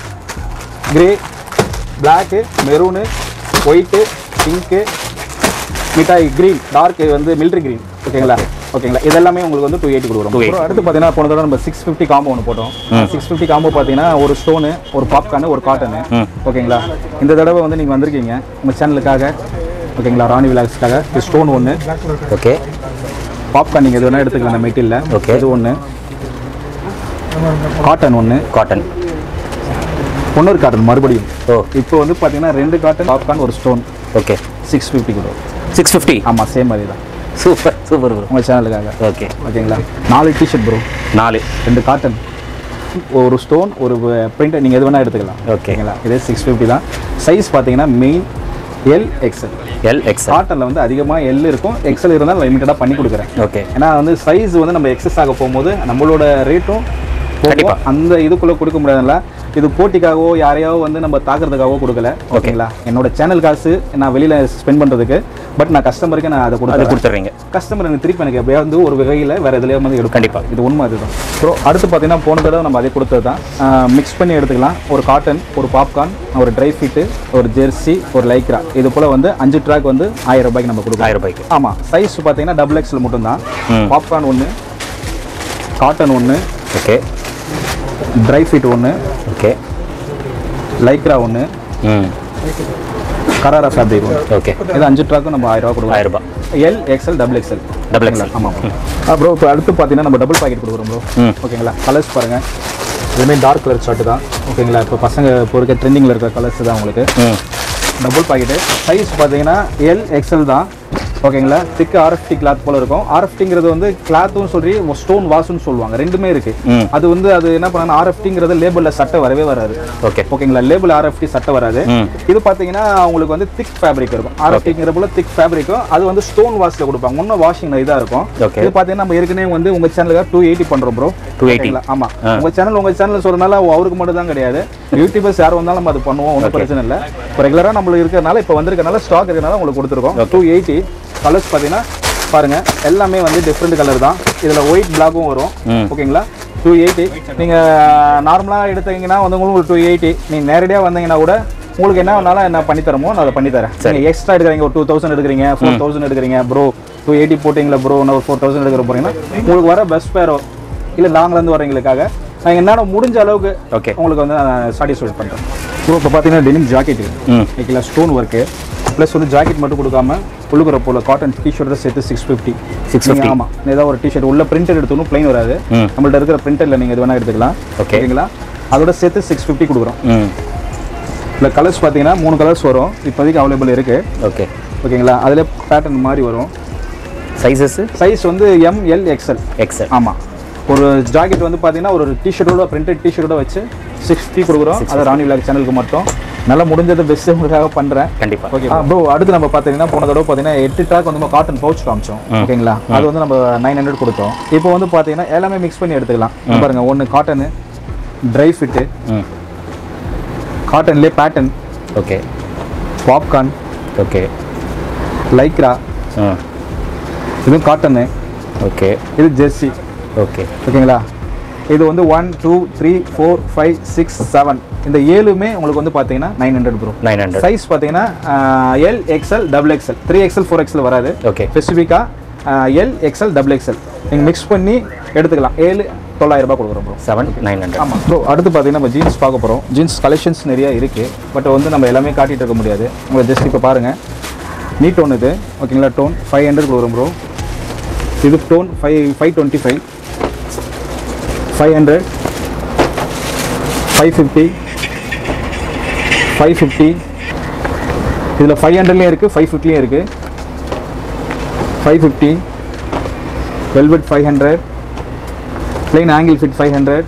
grey black maroon white pink மிட்டாய் கிரீன் டார்க் வந்து மிலிட்ரி கிரீன் ஓகேங்களா ஓகேங்களா இதெல்லாமே உங்களுக்கு வந்து டூ எயிட்டி கொடுக்குறோம் 280. அப்புறம் அடுத்து பார்த்தீங்கன்னா போன தடவை நம்ம சிக்ஸ் ஃபிஃப்டி காம்போ ஒன்று போட்டோம் சிக்ஸ் ஃபிஃப்டி காம்போ பார்த்தீங்கன்னா ஒரு ஸ்டோனு ஒரு பாப்கார்னு ஒரு காட்டனு ம். ஓகேங்களா இந்த தடவை வந்து நீங்கள் வந்திருக்கீங்க உங்கள் சேனலுக்காக ஓகேங்களா ராணி விலாக்ஸ்க்காக ஸ்டோன் ஒன்று ஓகே பாப்கார்ன் நீங்கள் எது வேணால் எடுத்துக்கலாம் அந்த மெட்டீரியல் Okay. இது ஒன்று காட்டன் ஒன்று காட்டன் பொன்னூர் காட்டன் மறுபடியும் ஓ இப்போ வந்து பார்த்தீங்கன்னா ரெண்டு காட்டன் பாப்கார்ன் ஒரு stone okay six fifty kilo six fifty ஆமாம் சேம் மாதிரி தான் சூப்பர் சூப்பர் ப்ரோ உங்கள் சேனலுக்காக ஓகே ஓகேங்களா நாலு டிஷர்ட் ப்ரோ நாலு ரெண்டு காட்டன் ஒரு ஸ்டோன் ஒரு பிரிண்ட் நீங்கள் எது வேணால் எடுத்துக்கலாம் Okay. ஓகேங்களா இதே சிக்ஸ் ஃபிஃப்டி தான் சைஸ் பார்த்தீங்கன்னா main L XL L X காட்டனில் வந்து அதிகமாக எல் இருக்கும் எக்ஸ்எல் இருந்தால் லிமிட்டடாக பண்ணி கொடுக்குறேன் ஓகே ஏன்னா வந்து சைஸ் வந்து நம்ம எக்ஸஸ் ஆக போகும்போது நம்மளோட ரேட்டும் கண்டிப்பா. அந்த இதுக்குள்ள கொடுக்க முடியாதுல்ல இது போட்டிக்காகவோ யாரையோ வந்து நம்ம தாக்குறதுக்காகவோ கொடுக்கல ஓகேங்களா என்னோட சேனல் காசு நான் வெளியில ஸ்பெண்ட் பண்றதுக்கு பட் நான் கஸ்டமருக்கு நான் அதை அது கொடுத்து கொடுத்துட்றீங்க கஸ்டமர் எனக்கு திருப்பி எனக்கு எப்படியாவது ஒரு வகையில் வேற எதுலயே வந்து எடுக்கும் கண்டிப்பா. இது உண்மை அதுதான் ஸோ அடுத்து பார்த்தீங்கன்னா போன தடவை நம்ம அதை கொடுத்தது தான் மிக்ஸ் பண்ணி எடுத்துக்கலாம் ஒரு காட்டன் ஒரு பாப்கார்ன் ஒரு ட்ரை ஃபிட்டு ஒரு ஜெர்சி ஒரு லைக்ரா இது போல வந்து அஞ்சு ட்ராக் வந்து ஆயிரம் ரூபாய்க்கு நம்ம கொடுக்கலாம் ஆயிரம் ரூபாய்க்கு ஆமாம் சைஸ் பார்த்தீங்கன்னா டபுள் எக்ஸில் மட்டும்தான் ம். பாப்கார்ன் ஒன்று காட்டன் ஒன்று ஓகே ட்ரை ஃபிட் ஒன்று ஓகே லைக்ரா ஒன்று ம் கராரா ஃபேப்ரிக் ஒன்று ஓகே இது அஞ்சு ட்ராக்கும் நம்ம ஆயிரம் ரூபா கொடுக்கலாம் ஆயிரம் ரூபாய் L XL double XL double X ஆமாம் ப்ரோ இப்போ அடுத்து பார்த்தீங்கன்னா நம்ம டபுள் பாக்கெட் கொடுக்குறோம் ப்ரோ ம் ஓகேங்களா கலர்ஸ் பாருங்கள் இதுவுமே டார்க் கலர் ஷர்ட் தான் ஓகேங்களா இப்போ பசங்க இப்போ இருக்க ட்ரெண்டிங்கில் இருக்க கலர்ஸ் தான் உங்களுக்கு ம் டபுள் பாக்கெட்டு சைஸ் பார்த்தீங்கன்னா எல் எக்ஸ்எல் தான் ஓகேங்களா திக்கு ஆர்எஃப்டி கிளாத் போல இருக்கும் ஆர்எஃப்டிங்கிறது வந்து கிளாத்தும் சொல்லி ஸ்டோன் வாஷ்னு சொல்லுவாங்க ரெண்டுமே இருக்கு ம் அது வந்து அது என்ன பண்ணா ஆர்எஃப்டிங்கிறது லேபிளில் சட்டை வரவே வராது ஓகே ஓகேங்களா லேபிள் ஆர்எஃப்டி சட்டை வராது ம் இது பார்த்தீங்கன்னா உங்களுக்கு வந்து திக் ஃபேப்ரிக் இருக்கும் ஆர்எஃப்டிங்கிற போல திக் ஃபேப்ரிக்கும் அது வந்து ஸ்டோன் வாஷ்ல கொடுப்பாங்க முன்ன வாஷிங் இதாக இருக்கும் Okay. இது பார்த்தீங்கன்னா நம்ம ஏற்கனவே வந்து உங்க சேனலுக்கு டூ எயிட்டி பண்றோம் ப்ரோ 280. ஆமா உங்க சேனல் உங்க சேனல் சொல்றதுனால அவருக்கு மட்டும் தான் கிடையாது யூடியூபர்ஸ் யார் வந்தாலும் நம்ம அது பண்ணுவோம் ஒன்றும் பிரச்சனை இல்லை இப்போ ரெகுலராக நம்மளுக்கு இருக்கிறனால இப்போ வந்திருக்கனால ஸ்டாக் இருக்கிறனால உங்களுக்கு கொடுத்துருக்கோம் டூ எயிட்டி கலர்ஸ் பார்த்தீங்கன்னா பாருங்க எல்லாமே வந்து டிஃப்ரெண்ட் கலர் தான் இதுல ஒயிட் பிளாக்கும் வரும் ம். ஓகேங்களா டூ எயிட்டி நீங்க நார்மலாக எடுத்தீங்கன்னா வந்து உங்களுக்கு டூ எயிட்டி நீங்க நேரடியா வந்தீங்கன்னா கூட உங்களுக்கு என்ன வேணாலும் என்ன பண்ணி தரமோ நான் அதை பண்ணி தரேன் நீங்க எக்ஸ்ட்ரா எடுக்கிறீங்க ஒரு டூ தௌசண்ட் எடுக்கிறீங்க ஃபோர் தௌசண்ட் எடுக்கிறீங்க ப்ரோ டூ எயிட்டி போட்டிங்களா ப்ரோ இன்னும் ஒரு ஃபோர் தௌசண்ட் எடுக்கிற போறீங்கன்னா உங்களுக்கு வர பெஸ்ட் பேரோ இல்லை லாங்லேருந்து வரவங்களுக்காக நான் என்னால் முடிஞ்ச அளவுக்கு ஓகே உங்களுக்கு வந்து நான் சாட்டிஸ்ஃபைட் பண்ணுறேன் ப்ரோ இப்போ பார்த்தீங்கன்னா டெனிம் ஜாக்கெட் ம் ஓகேங்களா ஸ்டோன் ஒர்க்கு ப்ளஸ் வந்து ஜாக்கெட் மட்டும் கொடுக்காம உள்ளுக்குற போல காட்டன் டிஷர்ட்டை சேர்த்து சிக்ஸ் ஃபிஃப்டி 650. ஆமாம் ஏதாவது ஒரு டிஷர்ட் உள்ள பிரிண்டட் எடுத்துக்கணும் plain வராது ம் நம்மள்ட்ட இருக்கிற பிரிண்டரில் நீங்கள் எது வேணால் எடுத்துக்கலாம் Okay. ஓகேங்களா அதோட சேர்த்து சிக்ஸ் ஃபிஃப்டி கொடுக்குறோம் ம் இல்லை கலர்ஸ் பார்த்தீங்கன்னா மூணு கலர்ஸ் வரும் இப்போதைக்கு அவைலபிள் இருக்குது ஓகே ஓகேங்களா அதில் பேட்டர்ன் மாதிரி வரும் சைஸஸ் சைஸ் வந்து எம் எல் எக்ஸ்எல் எக்ஸல் ஆமாம் ஒரு ஜாக்கெட் வந்து பார்த்தீங்கன்னா ஒரு டிஷர்ட்டோட பிரிண்டட் டிஷர்ட்டோட வச்சு சிக்ஸ் ஃபிஃப்டி கொடுக்குறோம் அது ராணி விளாக் சேனலுக்கு மட்டும் நல்லா முடிஞ்சது பெஸ்ட் உங்களுக்காக பண்ணுறேன் கண்டிப்பா ஓகே ப்ரோ அடுத்து நம்ம பார்த்தீங்கன்னா போன தடவை பார்த்தீங்கன்னா எட்டு ட்ராக் வந்து நம்ம காட்டன் பவுச் காமிச்சோம் ஓகேங்களா அது வந்து நம்ம நைன் ஹண்ட்ரட் கொடுத்தோம் இப்போ வந்து பார்த்தீங்கன்னா எல்லாமே மிக்ஸ் பண்ணி எடுத்துக்கலாம் இங்க பாருங்க ஒன்று காட்டனு ட்ரை ஃபிட்டு ம் காட்டன்லேயே pattern okay popcorn okay lycra ம் இதுவும் காட்டனு ஓகே இது ஜெர்சி ஓகே ஓகேங்களா இது வந்து one two three four five six seven இந்த ஏழுமே உங்களுக்கு வந்து பார்த்தீங்கன்னா nine hundred bro nine hundred size பார்த்தீங்கன்னா L XL double XL three XL four XL வராது ஓகே ஸ்பெசிஃபிக்காக எல் எக்ஸ்எல் டபுள் எக்ஸ்எல் நீங்கள் மிக்ஸ் பண்ணி எடுத்துக்கலாம் ஏழு தொள்ளாயிரம் ரூபாய் கொடுக்குறோம் ப்ரோ செவன் நைன் ஹண்ட்ரட் ஆமாம் ப்ரோ அடுத்து பார்த்தீங்கன்னா நம்ம ஜீன்ஸ் பார்க்க போகிறோம் ஜீன்ஸ் கலெக்ஷன்ஸ் நிறைய இருக்குது பட் வந்து நம்ம எல்லாமே காட்டிகிட்டு இருக்க முடியாது உங்களை ஜஸ்ட் இப்போ பாருங்கள் நீ டோன் இது ஓகேங்களா டோன் ஃபைவ் ஹண்ட்ரட் கொடுக்குறோம் ப்ரோ இது tone five five twenty five five hundred five fifty five fifty இதில் ஃபைவ் ஹண்ட்ரட்லேயும் இருக்குது ஃபைவ் ஃபிஃப்டிலையும் இருக்குது five fifty velvet five hundred plain angle fit five hundred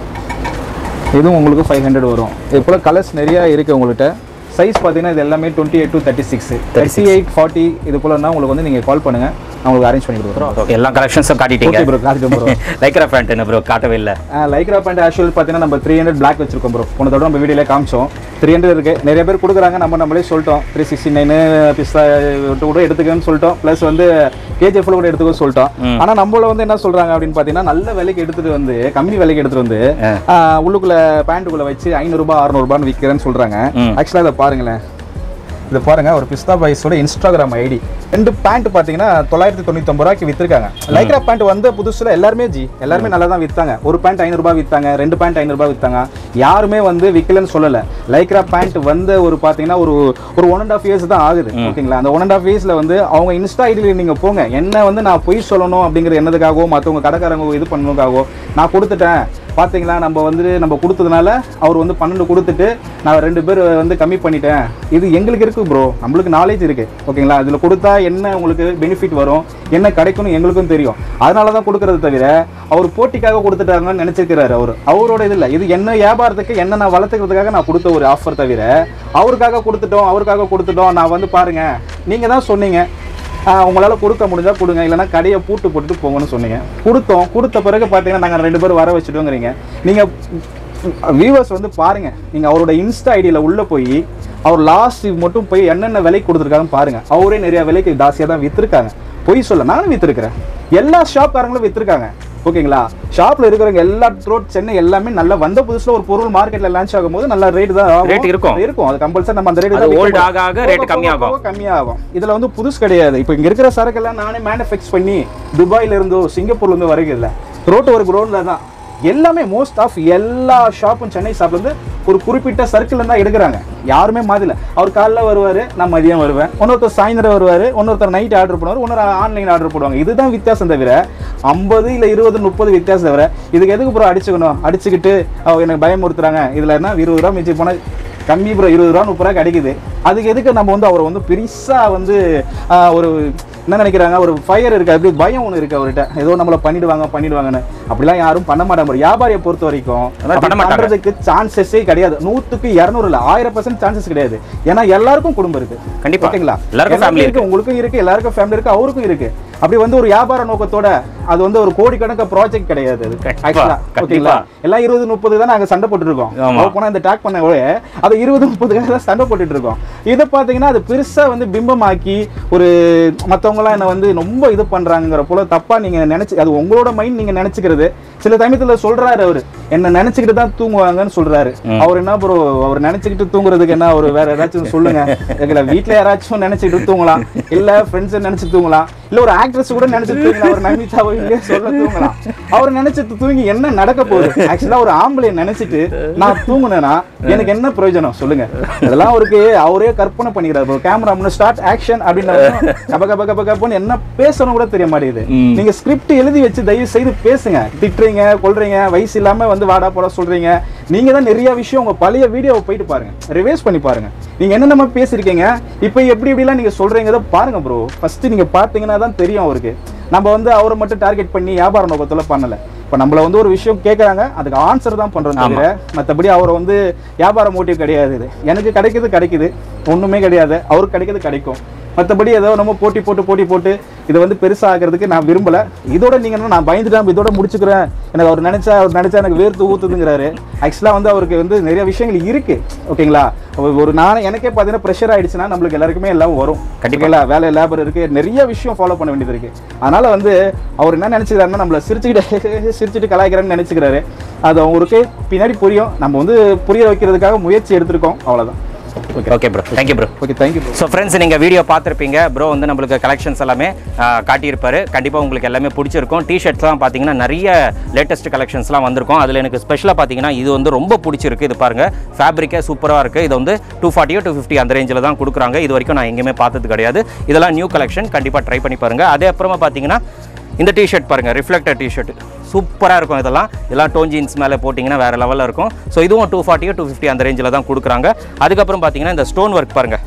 இதுவும் உங்களுக்கு ஃபைவ் ஹண்ட்ரட் வரும் இது போல் கலர்ஸ் நிறையா இருக்குது உங்கள்கிட்ட சைஸ் பார்த்தீங்கன்னா இது எல்லாமே twenty eight to thirty six thirty eight forty இது போலன்னா உங்களுக்கு வந்து நீங்கள் கால் பண்ணுங்கள் நான் உங்களுக்கு அரேஞ்ச் பண்ணி கொடுக்குறோம் எல்லா கலெக்ஷன்ஸும் காட்டிட்டீங்க ஓகே ப்ரோ காட்டிட்டு ப்ரோ லைக்ரா பேண்ட் என்ன ப்ரோ காட்டவே இல்லை லைக்ரா பேண்ட் ஆக்சுவல் பார்த்தீங்கன்னா நம்ம த்ரீ ஹண்ட்ரட் பிளாக் வச்சிருக்கோம் ப்ரோ போன தடவை நம்ம வீடியோல காமிச்சோம் த்ரீ ஹண்ட்ரட் இருக்கு நிறைய பேர் கொடுக்குறாங்க நம்ம நம்மளே சொல்லிட்டோம் த்ரீ சிக்ஸ்டி நைனு பிஸ்தா கூட எடுத்துக்கன்னு சொல்லிட்டோம் ப்ளஸ் வந்து கேஜிஎஃப்ல கூட எடுத்துக்க சொல்லிட்டோம் ஆனா நம்மள வந்து என்ன சொல்றாங்க அப்படின்னு பார்த்தீங்கன்னா நல்ல விலைக்கு எடுத்துட்டு வந்து கம்மி விலைக்கு எடுத்துட்டு வந்து ஆஹ், உள்ளுக்குள்ள பேண்ட்டுக்குள்ள வச்சு ஐநூறுரூபா அறுநூறுபான்னு விற்கிறேன்னு சொல்றாங்க ம். ஆக்சுவலாக இதை பாருங்களேன் இது பாருங்க ஒரு பிஸ்தா பாய்ஸோட இன்ஸ்டாகிராம் ஐடி ரெண்டு பேண்ட் பாத்தீங்கன்னா தொள்ளாயிரத்தி தொண்ணூத்தொம்பது ரூபாய்க்கு வித்துருக்காங்க லைக்ரா பேண்ட் வந்த புதுசுல எல்லாருமே ஜி எல்லாருமே நல்லா தான் வித்தாங்க ஒரு பேண்ட் ஐநூறுபா வித்தாங்க ரெண்டு பேண்ட் ஐநூறுபா வித்தாங்க யாருமே வந்து விற்கலன்னு சொல்லல லைக்ரா பேண்ட் வந்த ஒரு பாத்தீங்கன்னா ஒரு ஒரு ஒன் அண்ட் ஆஃப் இயர்ஸ் தான் ஆகுது ஓகேங்களா அந்த ஒன் அண்ட் ஆஃப் இயர்ஸ்ல வந்து அவங்க இன்ஸ்டா ஐடியில் நீங்க போங்க என்ன வந்து நான் பொய் சொல்லணும் அப்படிங்கிற என்னதுக்காகவோ மற்றவங்க கடைக்காரங்க இது பண்ணணுக்காகவோ நான் கொடுத்துட்டேன் பாத்தீங்களா நம்ம வந்து நம்ம கொடுத்ததுனால அவர் வந்து பன்னெண்டு கொடுத்துட்டு நான் ரெண்டு பேர் வந்து கம்மி பண்ணிட்டேன் இது எங்களுக்கு இருக்கு ப்ரோ நம்மளுக்கு நாலேஜ் இருக்கு ஓகேங்களா இதுல கொடுத்தா என்ன உங்களுக்கு பெனிஃபிட் வரும் என்ன கிடைக்கும்னு எங்களுக்கும் தெரியும் அதனால தான் கொடுக்கறது தவிர அவர் போட்டிக்காக கொடுத்துட்டாங்கன்னு நினைச்சிருக்கிறாரு அவர் அவரோட இது இல்லை இது என்ன வியாபாரத்துக்கு என்ன நான் வளர்த்துக்கிறதுக்காக நான் கொடுத்த ஒரு ஆஃபர் தவிர அவருக்காக கொடுத்துட்டோம் அவருக்காக கொடுத்துட்டோம் நான் வந்து பாருங்க நீங்க தான் சொன்னீங்க ஆஹ் உங்களால கொடுக்க முடிஞ்சா கொடுங்க இல்லைன்னா கடையை பூட்டு போட்டுட்டு போங்கன்னு சொன்னீங்க கொடுத்தோம் கொடுத்த பிறகு பார்த்தீங்கன்னா நாங்கள் ரெண்டு பேரும் வர வச்சுட்டோங்கிறீங்க நீங்க வியூவர்ஸ் வந்து பாருங்க நீங்க அவரோட இன்ஸ்டா ஐடியில் உள்ள போய் அவர் லாஸ்ட் மட்டும் போய் என்னென்ன விலைக்கு கொடுத்துருக்காங்கன்னு பாருங்க அவரே நிறைய விலைக்கு ஜாஸ்தியாக தான் வித்துருக்காங்க பொய் சொல்ல நானும் வித்துருக்கிறேன் எல்லா ஷாப்காரங்களும் வித்துருக்காங்க ஓகேங்களா ஷாப்ல இருக்கிறவங்க எல்லா த்ரோட் சென்னை எல்லாமே நல்லா வந்த புதுசுல ஒரு பொருள் மார்க்கெட்ல லான்ச் ஆகும்போது நல்ல ரேட் தான் ஆகும். Rate இருக்கும். இருக்கும் அது கம்பல்சரி நம்ம அந்த ரேட் அது old ஆக ஆக rate கம்மியாகும். கம்மியாகும் இதுல வந்து புதுசு கிடையாது இப்போ இங்க இருக்கிற சரக்கெல்லாம் நானே மேனுஃபேக்சர் பண்ணி துபாயில இருந்தோ சிங்கப்பூர்ல இருந்து வரைக்கும் இல்லை ரோட்டு ஒரு குடோன்ல தான் எல்லாமே மோஸ்ட் ஆஃப் எல்லா ஷாப்பும் சென்னை ஷாப்ல இருந்து ஒரு குறிப்பிட்ட சர்க்கிள் தான் எடுக்கிறாங்க யாருமே மாதிரில அவர் காலைல வருவாரு நான் மதியம் வருவேன் இன்னொருத்தர் சாயந்தரம் வருவாரு இன்னொருத்தர் நைட் ஆர்டர் பண்ணுவார் இன்னொரு ஆன்லைன் ஆர்டர் போடுவாங்க இதுதான் வித்தியாசம் தவிர ஐம்பது இல்ல இருபது முப்பது வித்தியாசம் தவிர இதுக்கு எதுக்கு ப்ரோ அடிச்சுக்கணும் அடிச்சுக்கிட்டு அவங்க எனக்கு பயமுறுத்துறாங்க இதுல என்ன இருபது ரூபா மிஞ்சி போனா கம்மி ப்ரோ இருபது ரூபா முப்பது ரூபா கிடைக்குது அதுக்கு எதுக்கு நம்ம வந்து அவரை வந்து பெருசா வந்து ஆஹ், ஒரு என்ன நினைக்கிறாங்க ஒரு ஃபயர் இருக்கு அப்படி பயம் ஒன்று இருக்கு அவர்கிட்ட ஏதோ நம்மள பண்ணிடுவாங்க பண்ணிடுவாங்கன்னு அப்படிலாம் யாரும் பண்ண மாட்டாங்க வியாபாரியை பொறுத்த வரைக்கும் அதெல்லாம் பண்ண அப்படி மாட்டாங்க. பண்றதுக்கு சான்சஸே கிடையாது நூத்துக்கு இரநூறு இல்ல ஆயிரம் பர்சன்ட் சான்சஸ் கிடையாது ஏன்னா எல்லாருக்கும் குடும்பம் இருக்கு கண்டிப்பா. ஓகேங்களா எல்லாருக்கும் family இருக்கு உங்களுக்கும் இருக்கு எல்லாருக்கும் ஃபேமிலி இருக்கு அவருக்கும் இருக்கு அப்படி வந்து ஒரு வியாபார நோக்கத்தோட அது வந்து ஒரு கோடிக்கணக்க ப்ராஜெக்ட் கிடையாது அது கண்டிப்பா, ஆக்சுவலா கண்டிப்பா. ஓகேங்களா எல்லாம் இருபது முப்பது தான் நாங்க சண்டை போட்டுட்டு இருக்கோம் ஆமா. அவ போனா இந்த டாக் பண்ண கூட அது இருபது முப்பதுக்காக தான் சண்டை போட்டுட்டு இருக்கோம் இதை பாத்தீங்கன்னா அது பெருசா வந்து பிம்பமாக்கி ஒரு மத்தவங்க எல்லாம் என்ன வந்து ரொம்ப இது பண்றாங்கிற போல தப்பா நீங்க நினைச்சு அது உங்களோட மைண்ட் நீங்க நினைச்சுக்கிறது சில சமயத்துல சொல்றாரு அவரு என்ன நினைச்சுக்கிட்டு தான் தூங்குவாங்கன்னு சொல்றாரு அவர் என்ன ப்ரோ அவர் நினைச்சுக்கிட்டு தூங்குறதுக்கு என்ன அவர் வேற ஏதாச்சும் சொல்லுங்க எங்களை வீட்ல யாராச்சும் நினைச்சுக்கிட்டு தூங்கலாம் இல்ல ஃப்ரெண்ட்ஸ் நினைச்சு தூங்கலாம் இல்ல ஒரு ஆக்ட்ரஸ் கூட நினைச்சு தூங்கலாம் அவர் நமிதாவோ இல்லையே சொல்ல தூங்கலாம் அவர் நினைச்சிட்டு தூங்கி என்ன நடக்க போகுது ஆக்சுவலா ஒரு ஆம்பளை நினைச்சிட்டு நான் தூங்குனேன்னா எனக்கு என்ன பிரயோஜனம் சொல்லுங்க இதெல்லாம் அவருக்கு அவரே கற்பனை பண்ணிக்கிறாரு கேமரா முன்ன ஸ்டார்ட் ஆக்ஷன் அப்படின்னு கப கப கப கபன்னு என்ன பேசணும் கூட தெரிய மாட்டேங்குது ம். நீங்க ஸ்கிரிப்ட் எழுதி வச்சு தயவு செய்து பேசுங்க திட்டுறீங்க கொல்றீங்க வயசு இல்லாம வந்து வாடா போட சொல்றீங்க நீங்க தான் நிறைய விஷயம் உங்க பழைய வீடியோவை போயிட்டு பாருங்க ரிவைஸ் பண்ணி பாருங்க நீங்க என்னென்ன பேசிருக்கீங்க இப்போ எப்படி எப்படிலாம் நீங்க சொல்றீங்க பாருங்க ப்ரோ ஃபர்ஸ்ட் நீங்க பாத்தீங்கன்னா தான் தெரியும் அவருக்கு நம்ம வந்து அவரை மட்டும் டார்கெட் பண்ணி வியாபார நோக்கத்துல பண்ணல இப்போ நம்மள வந்து ஒரு விஷயம் கேட்குறாங்க அதுக்கு ஆன்சர் தான் பண்றோம் தவிர மற்றபடி அவரை வந்து வியாபார மோட்டிவ் கிடையாது இது எனக்கு கிடைக்குது கிடைக்குது ஒண்ணுமே கிடையாது அவருக்கு கிடைக்குது கிடைக்கும் மற்றபடி ஏதோ நம்ம போட்டி போட்டு போட்டி போட்டு இதை வந்து பெருசா ஆகிறதுக்கு நான் விரும்பல இதோட நீங்க என்ன நான் பயந்துட்டேன் இதோட முடிச்சுக்கிறேன் எனக்கு அவர் நினைச்சா அவர் நினைச்சா எனக்கு வேர்த்து ஊத்துதுங்கிறாரு ஆக்சுவலா வந்து அவருக்கு வந்து நிறைய விஷயங்கள் இருக்கு ஓகேங்களா ஒரு- ஒரு நான் எனக்கே பார்த்தீங்கன்னா ப்ரெஷர் ஆயிடுச்சுன்னா நம்மளுக்கு எல்லாருக்குமே எல்லாம் வரும் கண்டிப்பா வேலை லேபர் இருக்கு நிறைய விஷயம் ஃபாலோ பண்ண வேண்டியது இருக்கு அதனால வந்து அவர் என்ன நினைச்சுக்கிறாருன்னா நம்மள சிரிச்சுக்கிட்டு சிரிச்சுட்டு கலாய்க்கிறேன்னு நினைச்சுக்கிறாரு அது அவருக்கு பின்னாடி புரியும் நம்ம வந்து புரிய வைக்கிறதுக்காக முயற்சி எடுத்திருக்கோம் அவ்வளவுதான் okay okay bro thank you bro okay thank you so friends நீங்கள் வீடியோ பார்த்துருப்பீங்க ப்ரோ வந்து நம்மளுக்கு கலெக்ஷன்ஸ் எல்லாமே ஆ, காட்டியிருப்பாரு கண்டிப்பாக உங்களுக்கு எல்லாமே பிடிச்சிருக்கும் டிஷர்ட்ஸ்லாம் பார்த்தீங்கன்னா நிறைய லேட்டஸ்ட் கலெக்ஷன்ஸ்லாம் வந்திருக்கும் அதில் எனக்கு ஸ்பெஷலாக பார்த்தீங்கன்னா இது வந்து ரொம்ப பிடிச்சிருக்கு இது பாருங்கள் ஃபேப்ரிக்கே சூப்பராக இருக்குது இது வந்து டூ ஃபார்ட்டியோ டூ ஃபிஃப்டி அந்த ரேஞ்சில் தான் கொடுக்குறாங்க இது வரைக்கும் நான் எங்கேயுமே பார்த்தது கிடையாது இதெல்லாம் நியூ கலெக்ஷன் கண்டிப்பாக ட்ரை பண்ணி பாருங்கள் அதே அப்புறமா பார்த்தீங்கன்னா இந்த டிஷர்ட் பாருங்கள் ரிஃப்ளெக்டர் டிஷர்ட் சூப்பராக இருக்கும் இதெல்லாம் இதெல்லாம் டோன் ஜீன்ஸ் மேலே போட்டிங்கன்னா வேறு லெவலில் இருக்கும் ஸோ இதுவும் டூ ஃபார்ட்டியோ டூ ஃபிஃப்டி அந்த ரேஞ்சில் தான் கொடுக்குறாங்க அதுக்கப்புறம் பார்த்தீங்கன்னா இந்த ஸ்டோன் ஒர்க் பாருங்கள்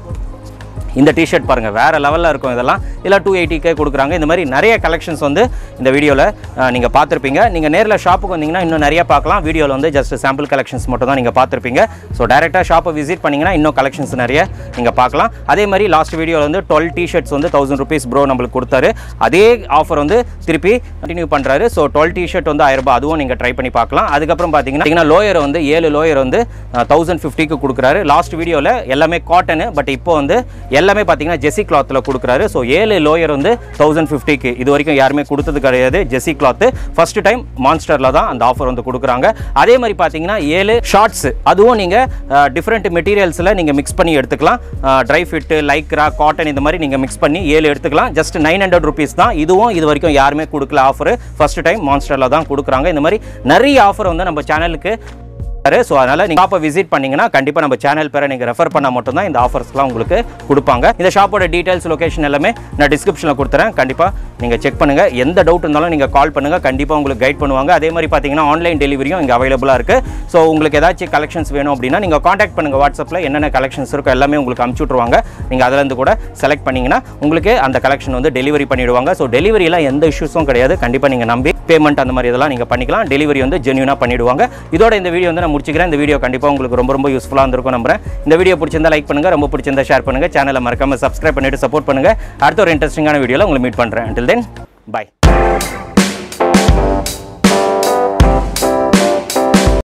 இந்த டிஷர்ட் பாருங்கள் வேறு லெவலில் இருக்கும் இதெல்லாம் இல்லை டூ எயிட்டிக்கே கொடுக்குறாங்க இந்த மாதிரி நிறைய கலெக்ஷன்ஸ் வந்து இந்த வீடியோவில் நீங்கள் பார்த்துருப்பீங்க நீங்கள் நேரில் ஷாப்புக்கு வந்தீங்கன்னா இன்னும் நிறைய பார்க்கலாம் வீடியோவில் வந்து ஜஸ்ட் சாம்பிள் கலெக்ஷன்ஸ் மட்டும் தான் நீங்கள் பார்த்துருப்பீங்க ஸோ டேரெக்டாக ஷாப்பை விசிட் பண்ணிங்கன்னா இன்னும் கலெக்ஷன்ஸ் நிறைய நீங்கள் பார்க்கலாம் அதே மாதிரி லாஸ்ட் வீடியோவில் வந்து டுவெல் டிஷர்ட்ஸ் வந்து தௌசண்ட் ருபீஸ் ப்ரோ நம்மளுக்கு கொடுத்தாரு அதே ஆஃபர் வந்து திருப்பி கண்டினியூ பண்ணுறாரு ஸோ டுவெல் டிஷர்ட் வந்து ஆயிரம் ரூபாய் அதுவும் நீங்கள் ட்ரை பண்ணி பார்க்கலாம் அதுக்கப்புறம் பார்த்தீங்கன்னா லோயர் வந்து ஏழு லோயர் வந்து தௌசண்ட் ஃபிஃப்டிக்கு கொடுக்குறாரு லாஸ்ட் வீடியோவில் எல்லாமே காட்டனு பட் இப்போ வந்து எல்லாமே பார்த்தீங்கன்னா ஜெஸி கிளாத்தில் கொடுக்குறாரு ஸோ ஏழு லோயர் வந்து தௌசண்ட் ஃபிஃப்டிக்கு இது வரைக்கும் யாருமே கொடுத்தது கிடையாது ஜெஸி கிளாத்து ஃபர்ஸ்ட் டைம் மான்ஸ்டரில் தான் அந்த ஆஃபர் வந்து கொடுக்குறாங்க அதே மாதிரி பார்த்தீங்கன்னா ஏழு ஷார்ட்ஸ் அதுவும் நீங்கள் டிஃப்ரெண்ட் மெட்டீரியல்ஸில் நீங்கள் மிக்ஸ் பண்ணி எடுத்துக்கலாம் ட்ரை ஃபிட்டு லைக்ரா காட்டன் இந்த மாதிரி நீங்கள் மிக்ஸ் பண்ணி ஏழு எடுத்துக்கலாம் ஜஸ்ட் நைன் ஹண்ட்ரட் ருபீஸ் தான் இதுவும் இது வரைக்கும் யாருமே கொடுக்கல ஆஃபர் ஃபர்ஸ்ட் டைம் மான்ஸ்டரில் தான் கொடுக்குறாங்க இந்த மாதிரி நிறைய ஆஃபர் வந்து நம்ம சேனலுக்கு ஸோ அதனால் நீங்கள் ஷாப்பை விசிட் பண்ணீங்கன்னா கண்டிப்பாக நம்ம சேனல் பேரை நீங்கள் ரெஃபர் பண்ணால் மட்டும்தான் இந்த ஆஃபர்ஸ்லாம் உங்களுக்கு கொடுப்பாங்க இந்த ஷாப்போட டீடைல்ஸ் லொகேஷன் எல்லாமே நான் டிஸ்கிரிப்ஷனில் கொடுத்துறேன் கண்டிப்பாக நீங்கள் செக் பண்ணுங்கள் எந்த டவுட் இருந்தாலும் நீங்கள் கால் பண்ணுங்கள் கண்டிப்பாக உங்களுக்கு கைட் பண்ணுவாங்க அதே மாதிரி பார்த்தீங்கன்னா ஆன்லைன் டெலிவரியும் இங்கே அவைலபிளாக இருக்குது ஸோ உங்களுக்கு ஏதாச்சும் கலெக்ஷன்ஸ் வேணும் அப்படின்னா நீங்கள் காண்டாக்ட் பண்ணுங்கள் வாட்ஸ்அப்பில் என்னென்ன கலெக்ஷன்ஸ் இருக்கோ எல்லாமே உங்களுக்கு அமுச்சு விட்ருவாங்க நீங்கள் அதுலேருந்து கூட செலக்ட் பண்ணிங்கன்னா உங்களுக்கு அந்த கலெக்ஷன் வந்து டெலிவரி பண்ணிவிடுவாங்க ஸோ டெலிவரியெலாம் எந்த இஷ்யூஸும் கிடையாது கண்டிப்பாக நீங்கள் நம்பி பேமெண்ட் அந்த மாதிரி இதெல்லாம் நீங்கள் பண்ணிக்கலாம் டெலிவரி வந்து ஜென்யூனாக பண்ணிவிடுவாங்க இதோட இந்த வீடியோ வந்து நான் முடிச்சுக்கிறேன் இந்த வீடியோ கண்டிப்பாக உங்களுக்கு ரொம்ப ரொம்ப யூஸ்ஃபுல்லாக இருந்திருக்கும் நம்புறேன் இந்த வீடியோ பிடிச்சிருந்தா லைக் பண்ணுங்க ரொம்ப பிடிச்சிருந்தா ஷேர் பண்ணுங்க சேனலை மறக்காம சப்ஸ்கிரைப் பண்ணிட்டு சப்போர்ட் பண்ணுங்க அடுத்த ஒரு இன்ட்ரெஸ்டிங்கான வீடியோவில் உங்களை மீட் பண்ணுறேன் until தென் பை